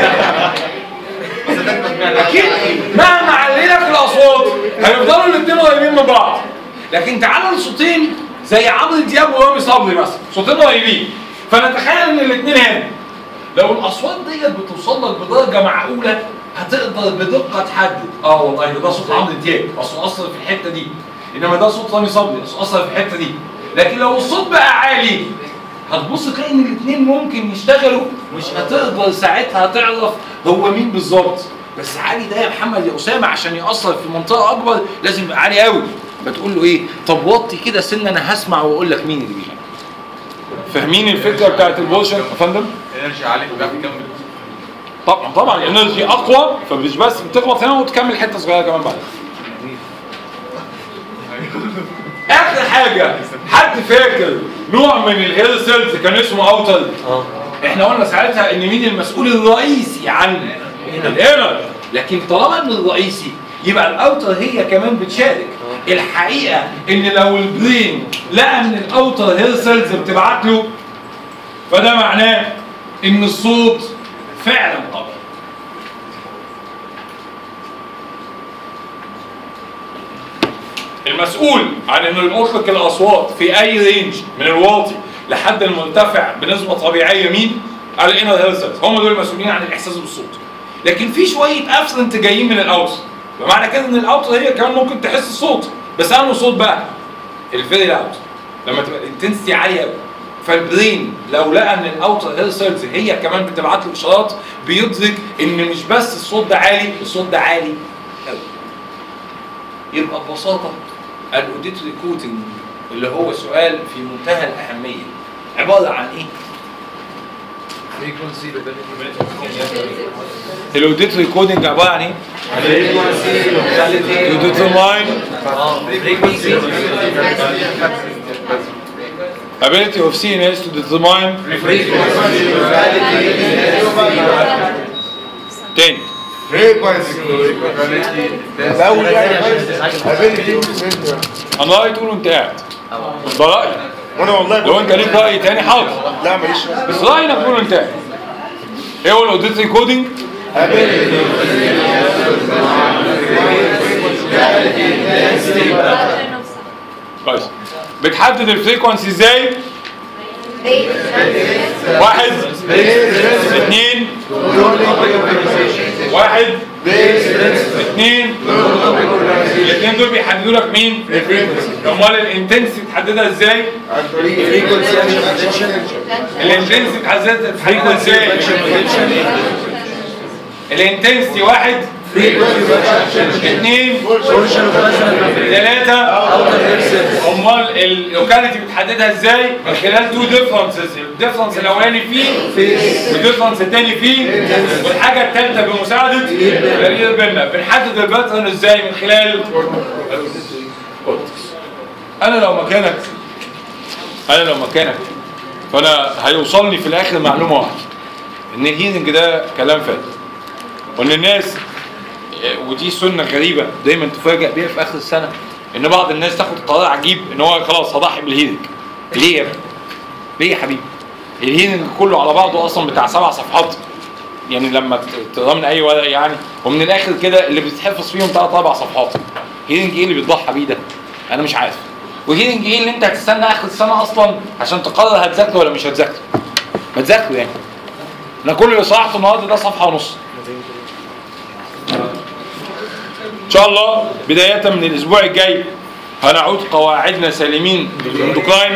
اكيد مهما علينا في الاصوات هيفضلوا الاثنين قريبين من بعض لكن تعالوا لصوتين زي عمرو دياب ورامي صبري مثلا صوتين قريبين فنتخيل ان الاثنين هنا لو الاصوات ديت بتوصل لك بدرجه معقوله هتقدر بدقه تحدد اه والله ده, ده صوت عمرو دياب اصله اثر في الحته دي انما ده صوت رامي صبري اصله اثر في الحته دي لكن لو الصوت بقى عالي هتبص تلاقي ان الاثنين ممكن يشتغلوا مش هتقدر ساعتها تعرف هو مين بالظبط بس عالي ده يا محمد يا اسامه عشان ياثر في منطقه اكبر لازم يبقى عالي قوي بتقول له ايه طب وطي كده سن انا هسمع واقول لك مين اللي بيغني فاهمين الفكره بتاعت البولشن يا فندم
انرجي عالي بتعرف تكمل
طبعا طبعا الانرجي اقوى فمش بس بتخبط هنا وتكمل حته صغيره كمان بعد اخر حاجه حد فاكر نوع من الهير سيلز كان اسمه اوتر
اه
احنا قلنا ساعتها ان مين المسؤول الرئيسي عن الايرور لكن طالما ان الرئيسي يبقى الاوتر هي كمان بتشارك الحقيقه ان لو البرين لقى ان الاوتر هير سيلز بتبعت له فده معناه ان الصوت فعلا طبيعي المسؤول عن انه يطلق الاصوات في اي رينج من الواطي لحد المرتفع بنسبه طبيعيه مين؟ على الانر هيرسلز هم دول المسؤولين عن الاحساس بالصوت لكن في شويه افرنت جايين من الاوتر بمعنى كده ان الاوتر هي كمان ممكن تحس الصوت بس انه صوت بقى الفيري لاود لما تبقى الانتنسيتي عاليه قوي فالبرين لو لقى ان الاوتر هير سيلز هي كمان بتبعت له اشارات بيدرك ان مش بس الصوت ده عالي الصوت ده عالي قوي يبقى ببساطه الاوديتوري كوتنج اللي هو سؤال في منتهى الاهميه عباره عن ايه؟ الاوديتوري كودنج عباره عن ايه؟ to determine ability of CNS to determine تاني
الاول يعني ابيلتي
انا رايي تقول وانت قاعد ده رايي
وانا والله
لو انت ليك راي تاني حاضر
لا ماليش
بس رايي انك تقول وانت قاعد ايه هو الاوديتوري كودنج؟ كويس بتحدد الفريكونسي ازاي؟ واحد اثنين واحد اثنين الاثنين دول بيحددوا لك مين؟ امال الانتنسي بتحددها ازاي؟ الانتنسي بتحددها ازاي؟ الانتنسي واحد اثنين ثلاثة امال اللوكاليتي بتحددها ازاي؟ من خلال تو ديفرنسز الديفرنس الاولاني فيه والديفرنس الثاني فيه والحاجة الثالثة بمساعدة الريل بينا بنحدد الباترن ازاي من خلال انا لو مكانك انا لو مكانك فانا هيوصلني في الاخر معلومة واحدة ان الهيلنج ده كلام فارغ وان الناس ودي سنه غريبه دايما تفاجئ بيها في اخر السنه ان بعض الناس تاخد قرار عجيب ان هو خلاص هضحي بالهيلينج ليه يا ابني؟ ليه يا حبيبي؟ الهيلينج كله على بعضه اصلا بتاع سبع صفحات يعني لما ت- تقراه من اي ورق يعني ومن الاخر كده اللي بتتحفظ فيهم ثلاث اربع صفحات هيلينج ايه اللي بتضحى بيه ده؟ انا مش عارف وهيلينج ايه اللي انت هتستنى اخر السنه اصلا عشان تقرر هتذاكره ولا مش هتذاكره؟ ما تذاكره يعني انا كل اللي صححته النهارده ده صفحه ونص ان شاء الله بداية من الاسبوع الجاي هنعود قواعدنا سالمين الاندوكراين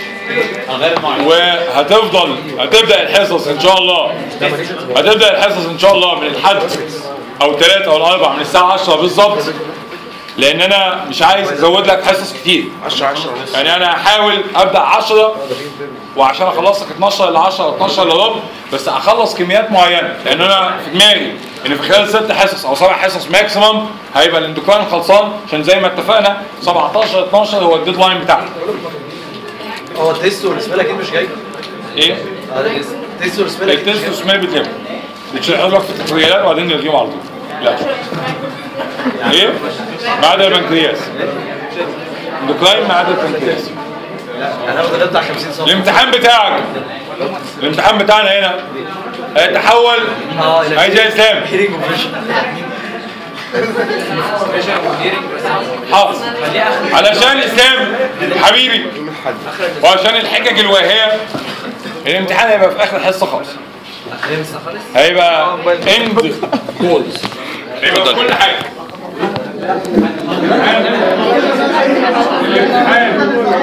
وهتفضل هتبدا الحصص ان شاء الله هتبدا الحصص ان شاء الله من الحد او الثلاثة او الاربع من الساعة 10 بالظبط لان انا مش عايز ازود لك حصص كتير
10 10 ونص
يعني انا هحاول ابدا 10 وعشان اخلص لك 12 ل 10 12 الا ربع بس اخلص كميات معينه لان انا في دماغي ان في خلال ست حصص او سبع حصص ماكسيمم هيبقى الاندوكراين خلصان عشان زي ما اتفقنا 17 12 هو الديدلاين بتاعنا
هو التيست والسمال اكيد مش جاي
ايه؟
آه، التيست والسمال اكيد مش
التست
جاي
وسمال بتلم بتشرح لك في التكريرات وبعدين نلغيهم على طول لا ايه؟ ما عدا البنكرياس اندوكراين ما عدا البنكرياس
هناخد ده بتاع 50 صفحه
الامتحان بتاعك الامتحان بتاعنا هنا هيتحول
اه الى
عايز يا اسلام
هيرنج اوبريشن
حاضر علشان اسلام حبيبي وعشان الحجج الواهيه الامتحان هيبقى في اخر حصه خالص هيبقى اند كولز هيبقى في كل حاجه الامتحان